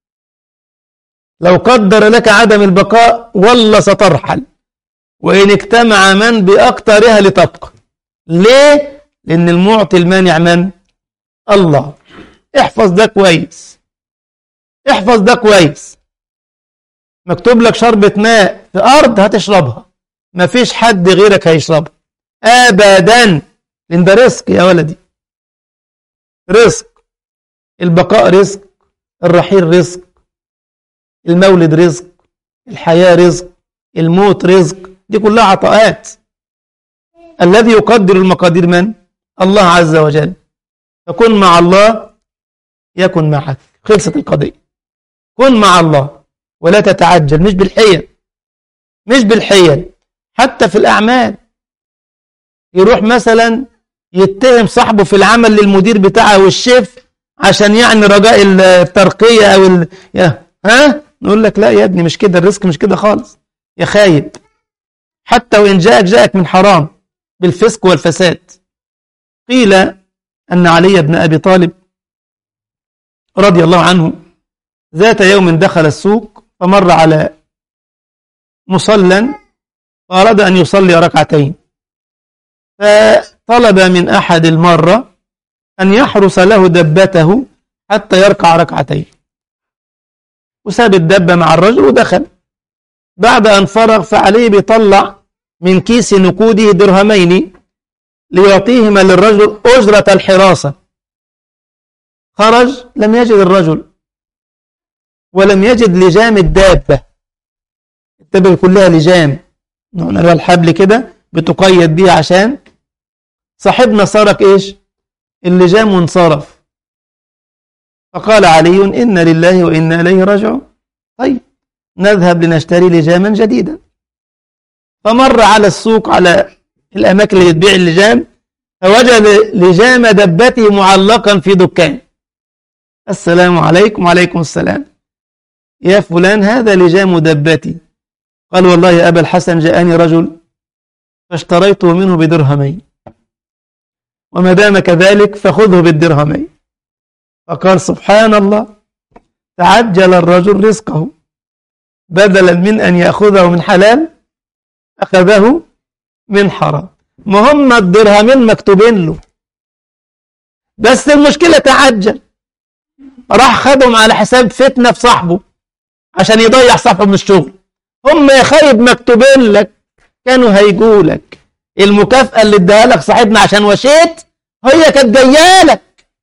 لو قدر لك عدم البقاء والله سترحل وإن اجتمع من بأقطارها لتبقى ليه؟ لأن المعطي المانع من؟ الله احفظ ده كويس احفظ ده كويس مكتوب لك شربة ماء في أرض هتشربها مفيش حد غيرك هيشربها أبدا لأن ده رزق يا ولدي رزق البقاء رزق الرحيل رزق المولد رزق الحياة رزق الموت رزق دي كلها عطاءات الذي يقدر المقادير من؟ الله عز وجل فكن مع الله يكن معك خلصت القضية كن مع الله ولا تتعجل مش بالحيل مش بالحيل حتى في الأعمال يروح مثلا يتهم صاحبه في العمل للمدير بتاعه والشيف عشان يعني رجاء الترقية أو ال... يا ها نقول لك لا يا ابني مش كده الرزق مش كده خالص يا خايب حتى وإن جاءك جاءك من حرام بالفسق والفساد قيل أن علي بن أبي طالب رضي الله عنه ذات يوم دخل السوق فمر على مصلى فأراد أن يصلي ركعتين فطلب من أحد المرة أن يحرس له دبته حتى يركع ركعتين وساب الدبة مع الرجل ودخل بعد أن فرغ فعليه بيطلع من كيس نقوده درهمين ليعطيهما للرجل أجرة الحراسة خرج لم يجد الرجل ولم يجد لجام الدابة الدابة كلها لجام نوع الحبل كده بتقيد بيه عشان صاحبنا سرق ايش اللجام وانصرف فقال علي إن لله وإنا إليه راجعون طيب نذهب لنشتري لجاما جديدا فمر على السوق على الأماكن اللي بتبيع اللجام فوجد لجام دبته معلقا في دكان السلام عليكم وعليكم السلام يا فلان هذا لجام دبتي قال والله يا أبا الحسن جاءني رجل فاشتريته منه بدرهمين وما دام كذلك فخذه بالدرهمين فقال سبحان الله تعجل الرجل رزقه بدلا من أن يأخذه من حلال أخذه من حرام ما هم الدرهمين مكتوبين له بس المشكلة تعجل راح خدهم على حساب فتنة في صاحبه عشان يضيع صاحبه من الشغل هم يا خايب مكتوبين لك كانوا هيجوا لك المكافأة اللي اداها لك صاحبنا عشان وشيت هي كانت جايه لك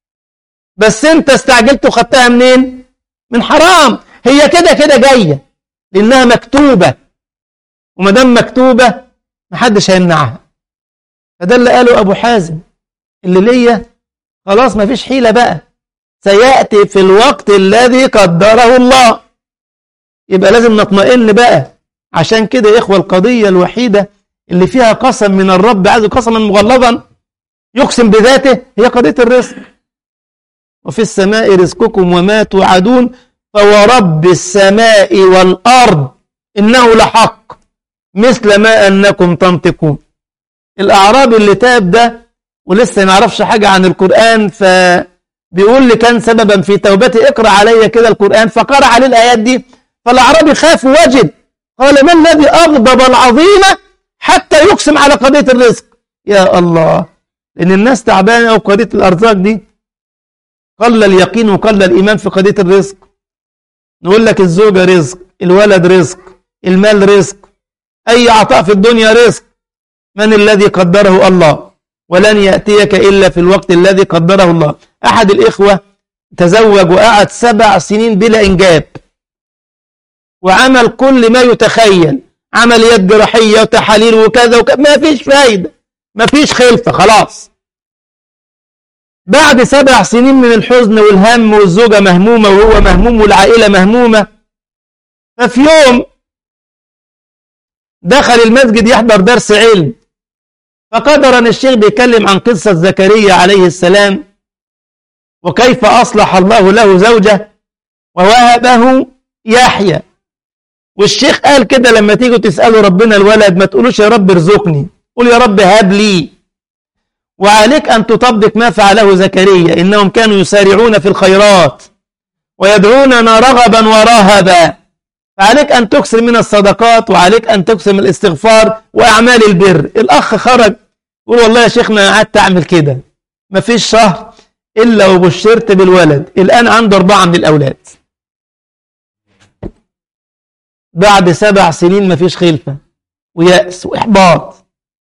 بس انت استعجلت وخدتها منين من حرام هي كده كده جايه لانها مكتوبه وما دام مكتوبه محدش هيمنعها فده اللي قاله ابو حازم اللي ليا خلاص مفيش حيله بقى سياتي في الوقت الذي قدره الله يبقى لازم نطمئن بقى عشان كده يا اخوه القضيه الوحيده اللي فيها قسم من الرب عز قسما مغلظا يقسم بذاته هي قضيه الرزق وفي السماء رزقكم وما توعدون فورب السماء والارض انه لحق مثل ما انكم تنطقون الاعرابي اللي تاب ده ولسه ما يعرفش حاجه عن القران فبيقول لي كان سببا في توبتي اقرا عليا كده القران فقرا عليه الايات دي فالاعرابي خاف ووجد قال ما الذي اغضب العظيم حتى يقسم على قضيه الرزق يا الله لان الناس تعبانه وقضيه الارزاق دي قل اليقين وقل الايمان في قضيه الرزق نقول لك الزوجه رزق الولد رزق المال رزق اي عطاء في الدنيا رزق من الذي قدره الله ولن ياتيك الا في الوقت الذي قدره الله احد الاخوه تزوج وقعد سبع سنين بلا انجاب وعمل كل ما يتخيل عمليات جراحيه وتحاليل وكذا وكذا ما فيش فايده ما فيش خلفه خلاص بعد سبع سنين من الحزن والهم والزوجة مهمومة وهو مهموم والعائلة مهمومة ففي يوم دخل المسجد يحضر درس علم فقدرا الشيخ بيتكلم عن قصة زكريا عليه السلام وكيف أصلح الله له زوجة ووهبه يحيى والشيخ قال كده لما تيجوا تسألوا ربنا الولد ما تقولوش يا رب ارزقني قول يا رب هب لي وعليك أن تطبق ما فعله زكريا إنهم كانوا يسارعون في الخيرات ويدعوننا رغبا ورهبا فعليك أن تكثر من الصدقات وعليك أن تكثر من الاستغفار وأعمال البر الأخ خرج يقول والله يا شيخنا قعدت أعمل كده ما فيش شهر إلا وبشرت بالولد الآن عنده أربعة من الأولاد بعد سبع سنين مفيش خلفة ويأس وإحباط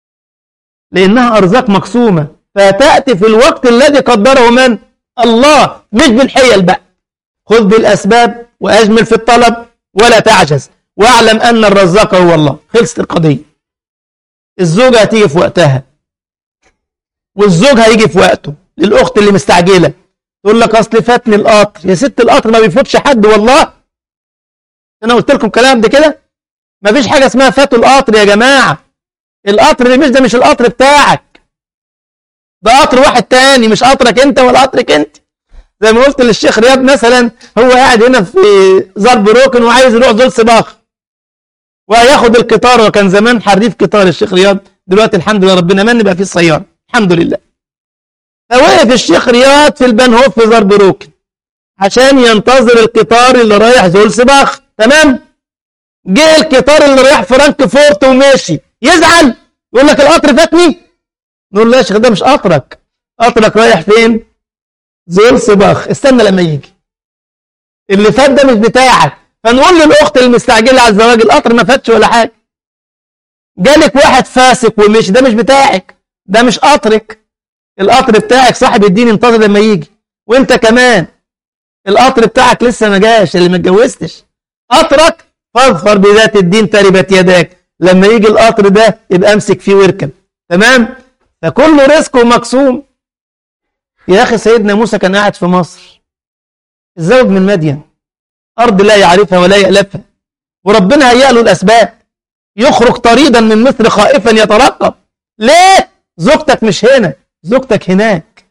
لأنها أرزاق مقسومة فتأتي في الوقت الذي قدره من؟ الله مش بالحيل بقى خذ بالأسباب وأجمل في الطلب ولا تعجز واعلم أن الرزاق هو الله خلصت القضية الزوجة هتيجي في وقتها والزوج هيجي في وقته للأخت اللي مستعجلة تقول لك أصل فاتني القطر يا ست القطر ما بيفوتش حد والله أنا قلت لكم كلام ده كده ما فيش حاجة اسمها فاتوا القطر يا جماعة القطر اللي مش ده مش القطر بتاعك ده قطر واحد تاني مش قطرك انت ولا قطرك انت زي ما قلت للشيخ رياض مثلا هو قاعد هنا في زرب روكن وعايز يروح زول سباخ وهياخد القطار وكان زمان حريف قطار الشيخ رياض دلوقتي الحمد لله ربنا من بقى فيه السيارة الحمد لله فوقف الشيخ رياض في البنهوف في زرب روكن عشان ينتظر القطار اللي رايح زول سباخ تمام جه القطار اللي رايح فرانكفورت وماشي يزعل يقول لك القطر فاتني نقول له يا شيخ ده مش قطرك قطرك رايح فين زول سباخ استنى لما يجي اللي فات ده مش بتاعك فنقول للاخت المستعجله على الزواج القطر ما فاتش ولا حاجه جالك واحد فاسق ومشي ده مش بتاعك ده مش قطرك القطر بتاعك صاحب الدين انتظر لما يجي وانت كمان القطر بتاعك لسه ما جاش اللي ما اتجوزتش قطرك فاظفر بذات الدين تربت يداك لما يجي القطر ده يبقى امسك فيه واركب تمام فكل رزقه مقسوم يا اخي سيدنا موسى كان قاعد في مصر الزوج من مدين ارض لا يعرفها ولا يالفها وربنا هيأ له الاسباب يخرج طريدا من مصر خائفا يترقب ليه زوجتك مش هنا زوجتك هناك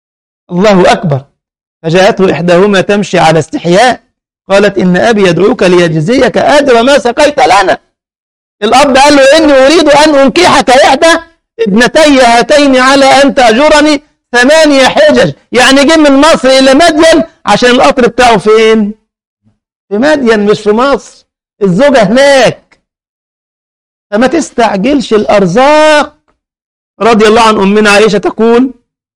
الله اكبر فجاءته احداهما تمشي على استحياء قالت ان ابي يدعوك ليجزيك اجر ما سقيت لنا الاب قال له اني اريد ان انكحك احدى ابنتي هاتين على ان تاجرني ثمانية حجج يعني جه من مصر إلى مدين عشان القطر بتاعه فين في مدين مش في مصر الزوجة هناك فما تستعجلش الأرزاق رضي الله عن أمنا عائشة تقول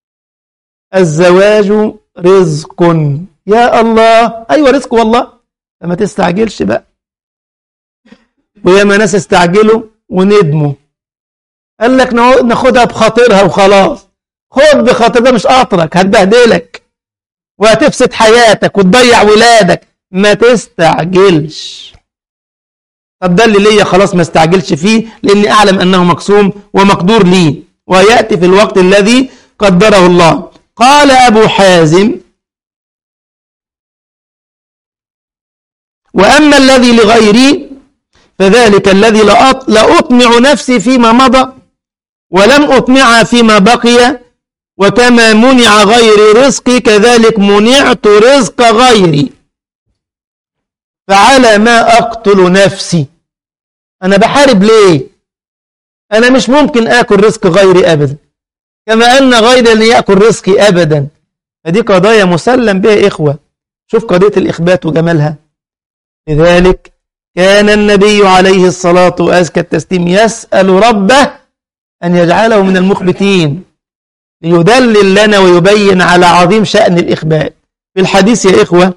الزواج رزق يا الله أيوة رزق والله فما تستعجلش بقى وياما ناس استعجلوا وندموا قال لك ناخدها بخاطرها وخلاص خد بخاطر ده مش قطرك هتبهدلك وهتفسد حياتك وتضيع ولادك ما تستعجلش طب ده اللي ليا خلاص ما استعجلش فيه لاني اعلم انه مقسوم ومقدور لي وياتي في الوقت الذي قدره الله قال ابو حازم واما الذي لغيري فذلك الذي لا اطمع نفسي فيما مضى ولم اطمعها فيما بقي وكما منع غير رزقي كذلك منعت رزق غيري فعلى ما أقتل نفسي أنا بحارب ليه أنا مش ممكن آكل رزق غيري أبدا كما أن غيري لن يأكل رزقي أبدا فدي قضايا مسلم بها إخوة شوف قضية الإخبات وجمالها لذلك كان النبي عليه الصلاة وأزكى التسليم يسأل ربه أن يجعله من المخبتين ليدلل لنا ويبين على عظيم شأن الإخبات في الحديث يا إخوة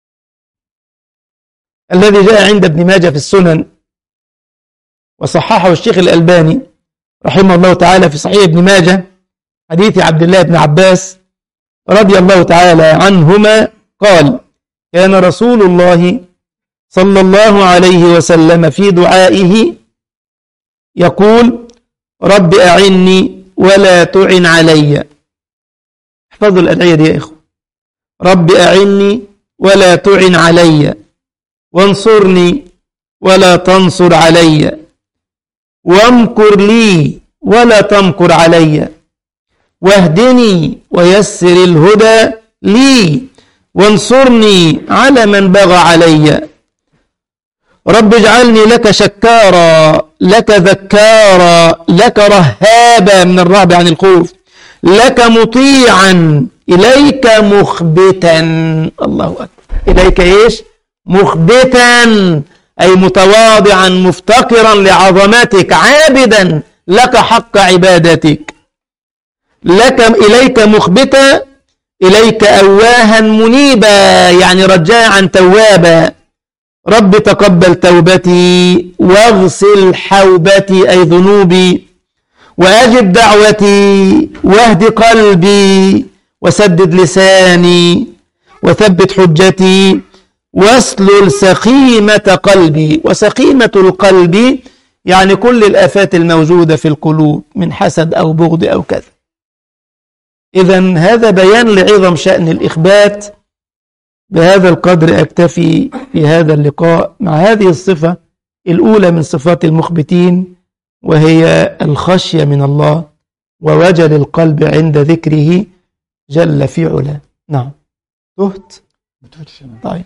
الذي جاء عند ابن ماجه في السنن وصححه الشيخ الألباني رحمه الله تعالى في صحيح ابن ماجه حديث عبد الله بن عباس رضي الله تعالى عنهما قال كان رسول الله صلى الله عليه وسلم في دعائه يقول رب أعني ولا تعن علي احفظوا الأدعية دي يا إخوة رب أعني ولا تعن علي وانصرني ولا تنصر علي وامكر لي ولا تمكر علي واهدني ويسر الهدى لي وانصرني على من بغى علي رب اجعلني لك شكارا لك ذكارا لك رهابا من الرهب عن الخوف لك مطيعا إليك مخبتا الله أكبر إليك إيش مخبتا أي متواضعا مفتقرا لعظمتك عابدا لك حق عبادتك لك إليك مخبتا إليك أواها منيبا يعني رجاعا توابا رب تقبل توبتي واغسل حوبتي أي ذنوبي وأجب دعوتي واهد قلبي وسدد لساني وثبت حجتي واسلل سخيمة قلبي وسخيمة القلب يعني كل الآفات الموجودة في القلوب من حسد أو بغض أو كذا إذا هذا بيان لعظم شأن الإخبات بهذا القدر أكتفي في هذا اللقاء مع هذه الصفة الأولى من صفات المخبتين وهي الخشية من الله ووجل القلب عند ذكره جل في علاه نعم تهت طيب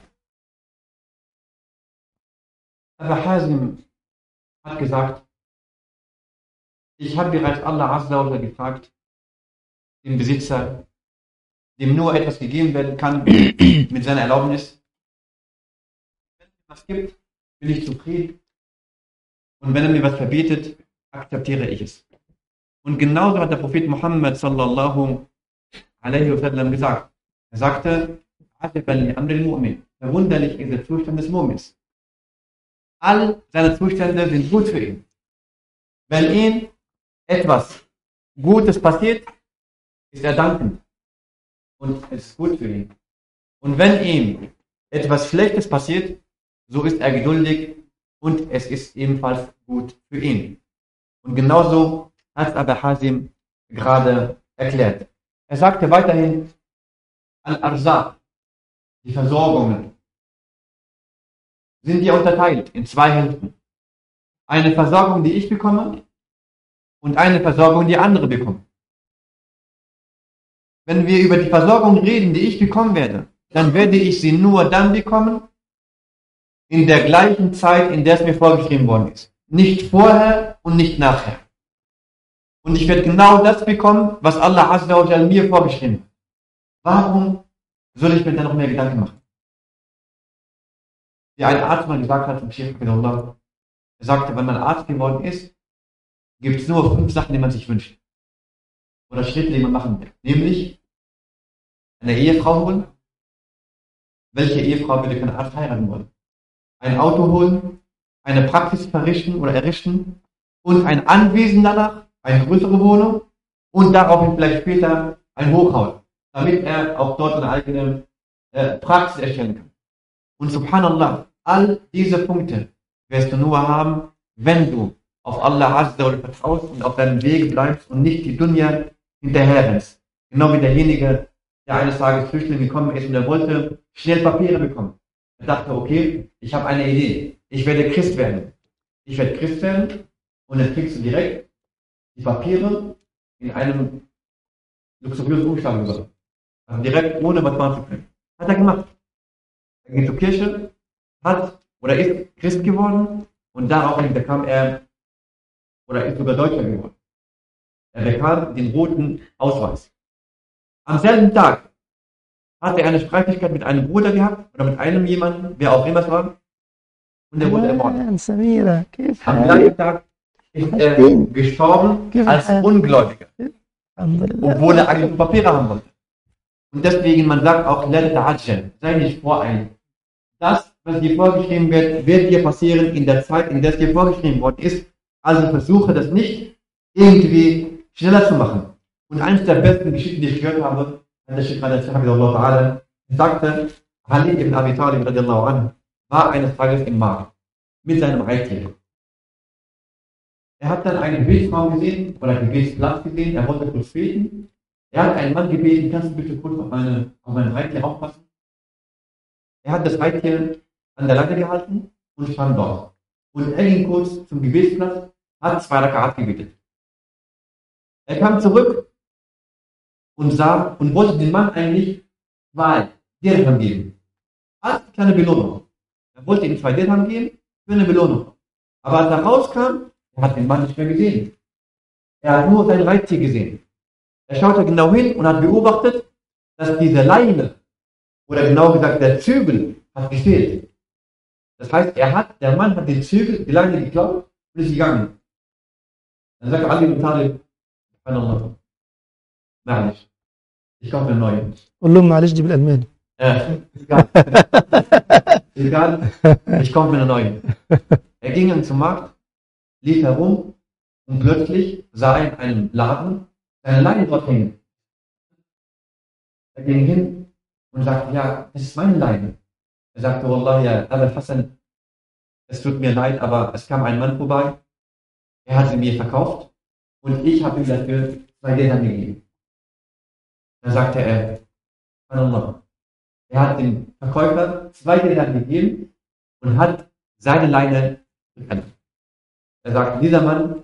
Aber Hasim hat gesagt, ich habe bereits Allah Azza wa Jalla gefragt, den Besitzer, dem nur etwas gegeben werden kann mit seiner Erlaubnis. Wenn er mir was gibt, bin ich zufrieden. Und wenn er mir was verbietet, akzeptiere ich es. Und genauso hat der Prophet Muhammad sallallahu alaihi wasallam gesagt. Er sagte, "Ajaban li amri al-Mu'min." Verwunderlich ist der Zustand des Mu'mins. All seine Zustände sind gut für ihn. Wenn ihm etwas Gutes passiert, ist er dankend. Und es ist gut für ihn. Und wenn ihm etwas Schlechtes passiert, so ist er geduldig und es ist ebenfalls gut für ihn. Und genauso hat aber Hasim gerade erklärt. Er sagte weiterhin, Al-Arzaq, die Versorgungen, sind ja unterteilt in zwei Hälften. Eine Versorgung, die ich bekomme und eine Versorgung, die andere bekommen. Wenn wir über die Versorgung reden, die ich bekommen werde, dann werde ich sie nur dann bekommen, in der gleichen Zeit, in der es mir vorgeschrieben worden ist. Nicht vorher und nicht nachher. Und ich werde genau das bekommen, was Allah Azza wa Jal mir vorgeschrieben hat. Warum soll ich mir dann noch mehr Gedanken machen? Wie ein Arzt mal gesagt hat, zum Sheikh Abdullah, er sagte, wenn man Arzt geworden ist, gibt es nur fünf Sachen, die man sich wünscht. Oder Schritte, die man machen will. Nämlich eine Ehefrau holen. Welche Ehefrau würde kein Arzt heiraten wollen? Ein Auto holen, eine Praxis verrichten oder errichten und ein Anwesen danach, eine größere Wohnung und daraufhin vielleicht später ein Hochhaus, damit er auch dort eine eigene äh, Praxis erstellen kann. Und subhanallah, all diese Punkte wirst du nur haben, wenn du auf Allah Azza wa Jalla vertraust und auf deinem Weg bleibst und nicht die Dunya hinterherrennst. Genau wie derjenige, der eines Tages Flüchtling gekommen ist und er wollte schnell Papiere bekommen. Er dachte, okay, ich habe eine Idee. Ich werde Christ werden. Ich werde Christ werden und dann kriegst du direkt die Papiere in einem luxuriösen Umschlag rüber. Also direkt ohne was machen zu können. Hat er gemacht. Er ging zur Kirche, hat oder ist Christ geworden und daraufhin bekam er oder ist sogar Deutscher geworden. Er bekam den roten Ausweis. Am selben Tag hat er eine Streitigkeit mit einem Bruder gehabt oder mit einem jemanden, wer auch immer es war, und er wurde ermordet. أهلاً سميرة كيف Am حالك؟ gleichen Tag ist er Verstehen. gestorben Gib als ein- Ungläubiger, الحمد لله obwohl er eigentlich nur Papiere haben wollte. Und deswegen, man sagt auch, lerne ta'ajjal, sei nicht voreilig. Das, was dir vorgeschrieben wird, wird dir passieren in der Zeit, in der es dir vorgeschrieben worden ist. Also versuche das nicht irgendwie schneller zu machen. Und eines der besten Geschichten, die ich gehört habe, hat der Sheikh Hafidullah Ta'ala sagte, Ali ibn Abi Talib radiallahu anhu war eines Tages im Markt mit seinem Reittier. Er hat dann einen Gebetsraum gesehen oder Gebetsplatz gesehen, er wollte kurz beten. Er hat einen Mann gebeten, kannst du bitte kurz auf, meine, auf mein Reittier aufpassen? Er hat das Reittier an der Leine gehalten und stand dort. Und er ging kurz zum Gebetsplatz, hat zwei Rakat gebetet. Er kam zurück und sah und wollte dem Mann eigentlich zwei Dirham geben. Als kleine Belohnung. Er wollte ihm zwei Dirham geben für eine Belohnung. Aber als er rauskam, er hat den Mann nicht mehr gesehen. Er hat nur sein Reittier gesehen. Er schaute genau hin und hat beobachtet, dass diese Leine, oder genau gesagt der Zügel, hat gefehlt. Das heißt, er hat, der Mann hat den Zügel, die Leine geklaut und ist gegangen. Dann sagt Ali ibn Talib, subhanallah, معلش, ich kaufe eine neue. قول لهم معلش دي بالألماني Äh, egal. egal. Ich komme mit einer neuen. Er ging dann zum Markt, lief herum und plötzlich sah er in einem Laden seine Leine dort hängen. Er ging hin und sagte, ja, das ist meine Leine. Er sagte, Wallah, ja, aber Hassan, es tut mir leid, aber es kam ein Mann vorbei, er hat sie mir verkauft und ich habe ihm dafür zwei Dirham gegeben. Dann sagte er, Allah, er hat dem Verkäufer zwei Dirham gegeben und hat seine Leine bekannt. Er sagt, dieser Mann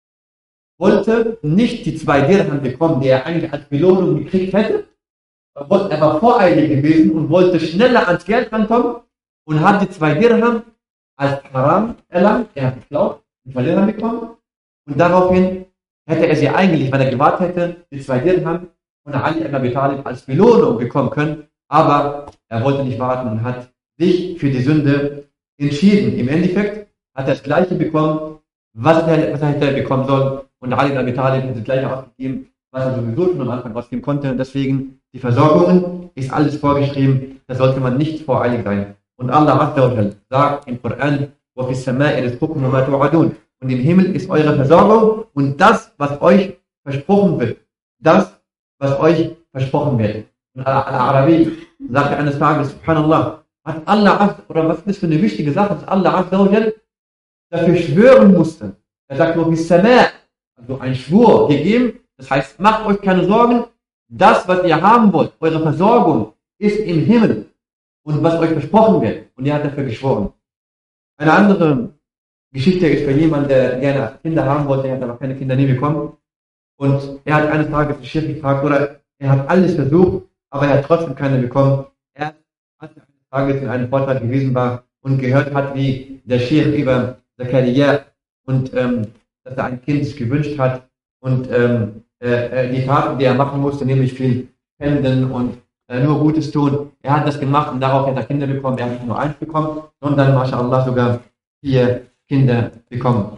wollte nicht die zwei Dirham bekommen, die er eigentlich als Belohnung gekriegt hätte. Er war voreilig gewesen und wollte schneller ans Geld rankommen und hat die zwei Dirham als Haram erlangt. Er hat geklaut, die zwei Dirham bekommen und daraufhin hätte er sie eigentlich, wenn er gewartet hätte, die zwei Dirham von Ali ibn Abi Talib als Belohnung bekommen können, aber er wollte nicht warten und hat sich für die Sünde entschieden. Im Endeffekt hat er das Gleiche bekommen, was er, was er hätte bekommen sollen und Ali ibn Abi Talib hat das Gleiche ausgegeben, was er sowieso schon am Anfang ausgeben konnte. Deswegen, die Versorgung ist alles vorgeschrieben, da sollte man nicht voreilig sein. Und Allah Azza sagt im Koran, وَفِي السَّمَاءِ رِزْقُكُمْ وَمَا تُوعَدُونَ Und im Himmel ist eure Versorgung und das, was euch versprochen wird. Das, was euch versprochen wird. Und Al-Arabi sagte eines Tages, Subhanallah, hat Allah, oder was ist das für eine wichtige Sache, dass Allah Azza dafür schwören musste. Er sagt, wo Sama, also ein Schwur gegeben, das heißt, macht euch keine Sorgen, das, was ihr haben wollt, eure Versorgung, ist im Himmel und was euch versprochen wird. Und ihr hat dafür geschworen. Eine andere Geschichte ist für jemanden, der gerne Kinder haben wollte, er hat aber keine Kinder nie bekommen. Und er hat eines Tages den Chef gefragt, oder er hat alles versucht, aber er hat trotzdem keine bekommen. Er hat eines Tages in einem Vortrag gewesen war und gehört hat, wie der Chef über Zakaria und ähm, dass er ein Kind sich gewünscht hat und ähm, äh, die Taten, die er machen musste, nämlich viel spenden und äh, nur Gutes tun. Er hat das gemacht und darauf hat er Kinder bekommen. Er hat nicht nur eins bekommen, sondern, mashallah, sogar vier Kinder bekommen.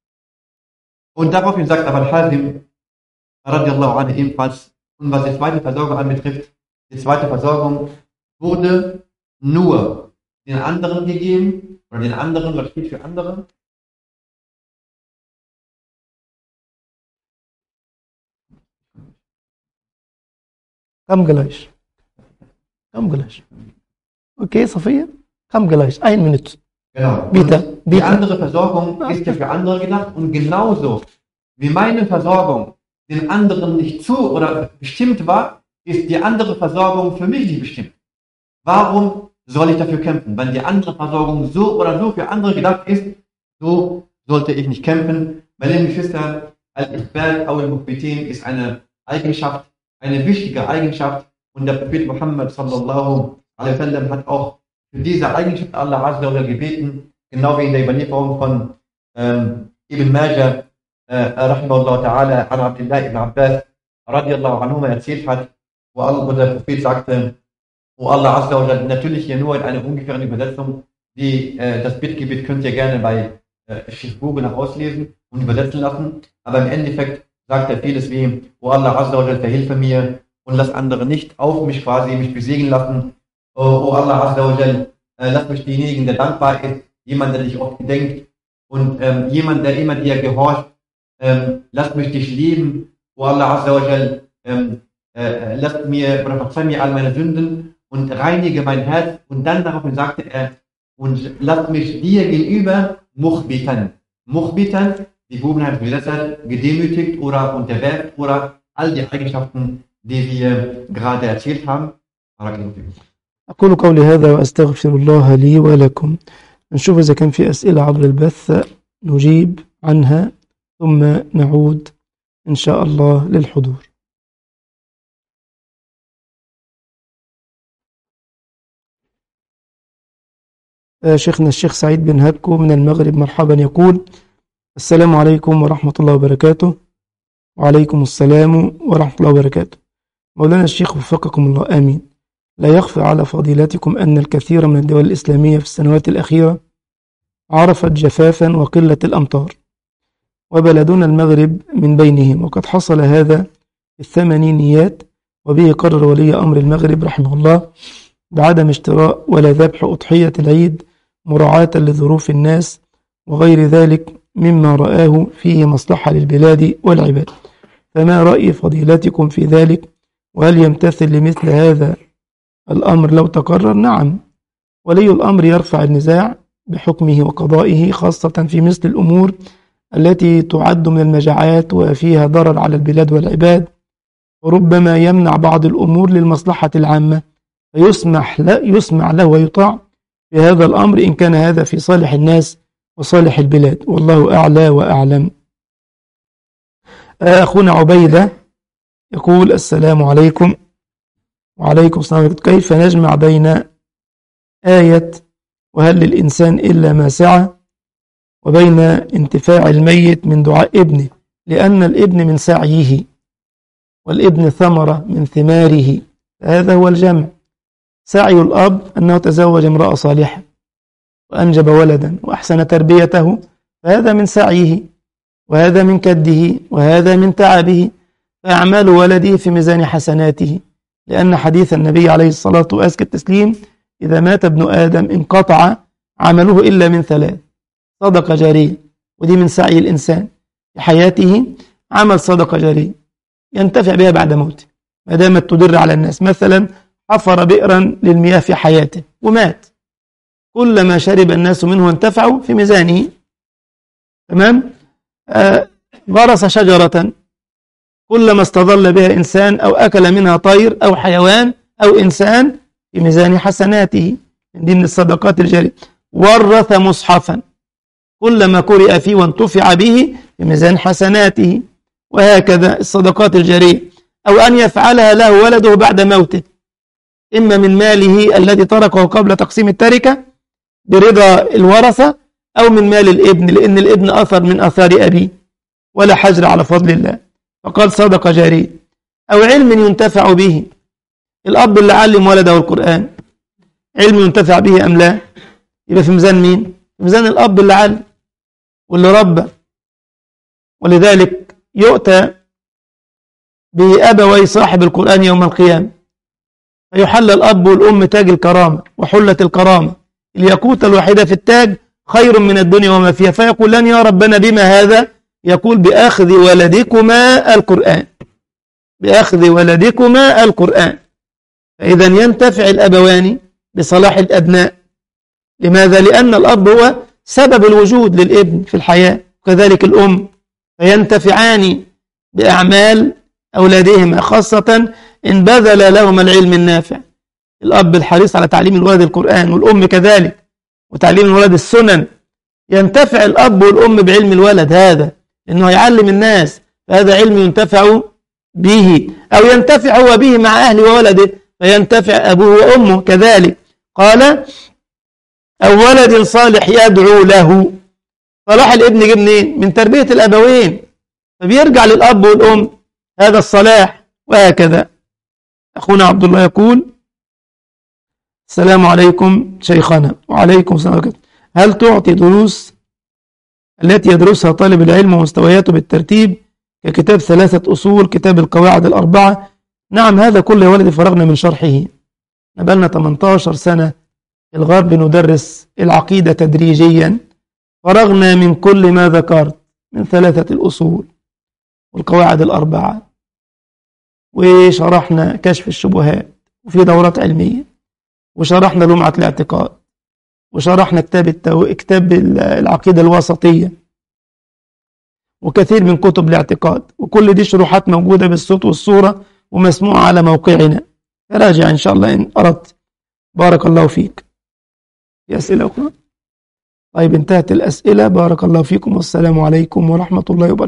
Und daraufhin sagt aber Al-Hazim, radiallahu anhu, ebenfalls, und was die zweite Versorgung anbetrifft, die zweite Versorgung wurde nur den anderen gegeben, oder den anderen, was steht für andere? Komm gleich. Komm gleich. Okay, Sophia? Komm gleich. Ein Minute. Genau. Bitte, Und Die bitte. andere Versorgung ist ja für andere gedacht und genauso wie meine Versorgung den anderen nicht zu oder bestimmt war, ist die andere Versorgung für mich nicht bestimmt. Warum soll ich dafür kämpfen? Wenn die andere Versorgung so oder so für andere gedacht ist, so sollte ich nicht kämpfen. Meine Geschwister, Al-Iqbal al-Muhbitin ist eine Eigenschaft, eine wichtige Eigenschaft und der Prophet Muhammad sallallahu alaihi wasallam hat auch für diese Eigenschaft Allah Azza wa Jalla gebeten, genau wie in der Überlieferung von ähm, Ibn Majah, äh, rahimahullah ta'ala, an Abdullah ibn Abbas, radiallahu anhu, erzählt hat, wo, Allah, wo der Prophet sagte, wo Allah Azza wa Jalla, natürlich hier nur in einer ungefähren Übersetzung, die, äh, das Bittgebet könnt ihr gerne bei äh, Sheikh Google nach auslesen und übersetzen lassen, aber im Endeffekt sagt er vieles wie, wo Allah Azza wa Jalla, verhilfe mir und lass andere nicht auf mich quasi, mich besiegen lassen, Oh, oh Allah Azza wa Jal, äh, lass mich denjenigen, der dankbar ist, jemand, der dich oft gedenkt und ähm, jemand, der immer dir gehorcht, ähm, lass mich dich lieben, oh Allah Azza wa Jal, ähm, äh, lass mir oder verzeih mir all meine Sünden und reinige mein Herz und dann daraufhin sagte er und lass mich dir gegenüber muchbitan. Muchbitan, die Buben haben übersetzt, gedemütigt oder unterwerft oder all die Eigenschaften, die wir gerade erzählt haben. Barakallahu fikum. أقول قولي هذا وأستغفر الله لي ولكم نشوف إذا كان في أسئلة عبر البث نجيب عنها ثم نعود إن شاء الله للحضور آه، شيخنا الشيخ سعيد بن هبكو من المغرب مرحبا يقول السلام عليكم ورحمة الله وبركاته وعليكم السلام ورحمة الله وبركاته مولانا الشيخ وفقكم الله آمين لا يخفى على فضيلتكم أن الكثير من الدول الإسلامية في السنوات الأخيرة عرفت جفافا وقلة الأمطار وبلدنا المغرب من بينهم وقد حصل هذا في الثمانينيات وبه قرر ولي أمر المغرب رحمه الله بعدم اشتراء ولا ذبح أضحية العيد مراعاة لظروف الناس وغير ذلك مما رآه فيه مصلحة للبلاد والعباد فما رأي فضيلتكم في ذلك وهل يمتثل لمثل هذا الأمر لو تقرر نعم ولي الأمر يرفع النزاع بحكمه وقضائه خاصة في مثل الأمور التي تعد من المجاعات وفيها ضرر على البلاد والعباد وربما يمنع بعض الأمور للمصلحة العامة فيسمح لا يسمع له ويطاع في هذا الأمر إن كان هذا في صالح الناس وصالح البلاد والله أعلى وأعلم أخونا عبيدة يقول السلام عليكم وعليكم السلام كيف نجمع بين آية وهل للإنسان إلا ما سعى وبين انتفاع الميت من دعاء ابنه لأن الابن من سعيه والابن ثمرة من ثماره هذا هو الجمع سعي الأب أنه تزوج امرأة صالحة وأنجب ولدا وأحسن تربيته فهذا من سعيه وهذا من كده وهذا من تعبه فأعمال ولده في ميزان حسناته لأن حديث النبي عليه الصلاة وأزكى التسليم إذا مات ابن آدم انقطع عمله إلا من ثلاث صدقة جارية ودي من سعي الإنسان في حياته عمل صدقة جارية ينتفع بها بعد موته ما دامت تدر على الناس مثلا حفر بئرا للمياه في حياته ومات كلما شرب الناس منه وانتفعوا في ميزانه تمام آه غرس شجرة كلما استظل بها إنسان أو أكل منها طير أو حيوان أو إنسان في ميزان حسناته من ضمن الصدقات الجارية ورث مصحفا كلما قرئ فيه وانتفع به في ميزان حسناته وهكذا الصدقات الجارية أو أن يفعلها له ولده بعد موته إما من ماله الذي تركه قبل تقسيم التركة برضا الورثة أو من مال الابن لأن الابن أثر من أثار أبيه ولا حجر على فضل الله فقال صدقة جارية أو علم ينتفع به الأب اللي علم ولده القرآن علم ينتفع به أم لا يبقى في ميزان مين في ميزان الأب اللي علم واللي ربى ولذلك يؤتى بأبوي صاحب القرآن يوم القيامة فيحل الأب والأم تاج الكرامة وحلة الكرامة الياقوتة الوحيدة في التاج خير من الدنيا وما فيها فيقولان يا ربنا بما هذا يقول بأخذ ولدكما القرآن بأخذ ولدكما القرآن فإذا ينتفع الأبوان بصلاح الأبناء لماذا؟ لأن الأب هو سبب الوجود للابن في الحياة وكذلك الأم فينتفعان بأعمال أولادهما خاصة إن بذل لهما العلم النافع الأب الحريص على تعليم الولد القرآن والأم كذلك وتعليم الولد السنن ينتفع الأب والأم بعلم الولد هذا إنه يعلم الناس فهذا علم ينتفع به أو ينتفع هو به مع أهله وولده فينتفع أبوه وأمه كذلك قال أو ولد صالح يدعو له صلاح الابن جه منين؟ من تربية الأبوين فبيرجع للأب والأم هذا الصلاح وهكذا أخونا عبد الله يقول السلام عليكم شيخنا وعليكم السلام عليكم. هل تعطي دروس التي يدرسها طالب العلم ومستوياته بالترتيب ككتاب ثلاثة أصول كتاب القواعد الأربعة نعم هذا كله يا ولدي فرغنا من شرحه بقالنا 18 سنة في الغرب ندرس العقيدة تدريجيا فرغنا من كل ما ذكرت من ثلاثة الأصول والقواعد الأربعة وشرحنا كشف الشبهات وفي دورات علمية وشرحنا لمعة الاعتقاد وشرحنا كتاب التو... كتاب العقيدة الوسطية وكثير من كتب الاعتقاد وكل دي شروحات موجودة بالصوت والصورة ومسموعة على موقعنا راجع إن شاء الله إن أردت بارك الله فيك في أسئلة أخرى طيب انتهت الأسئلة بارك الله فيكم والسلام عليكم ورحمة الله وبركاته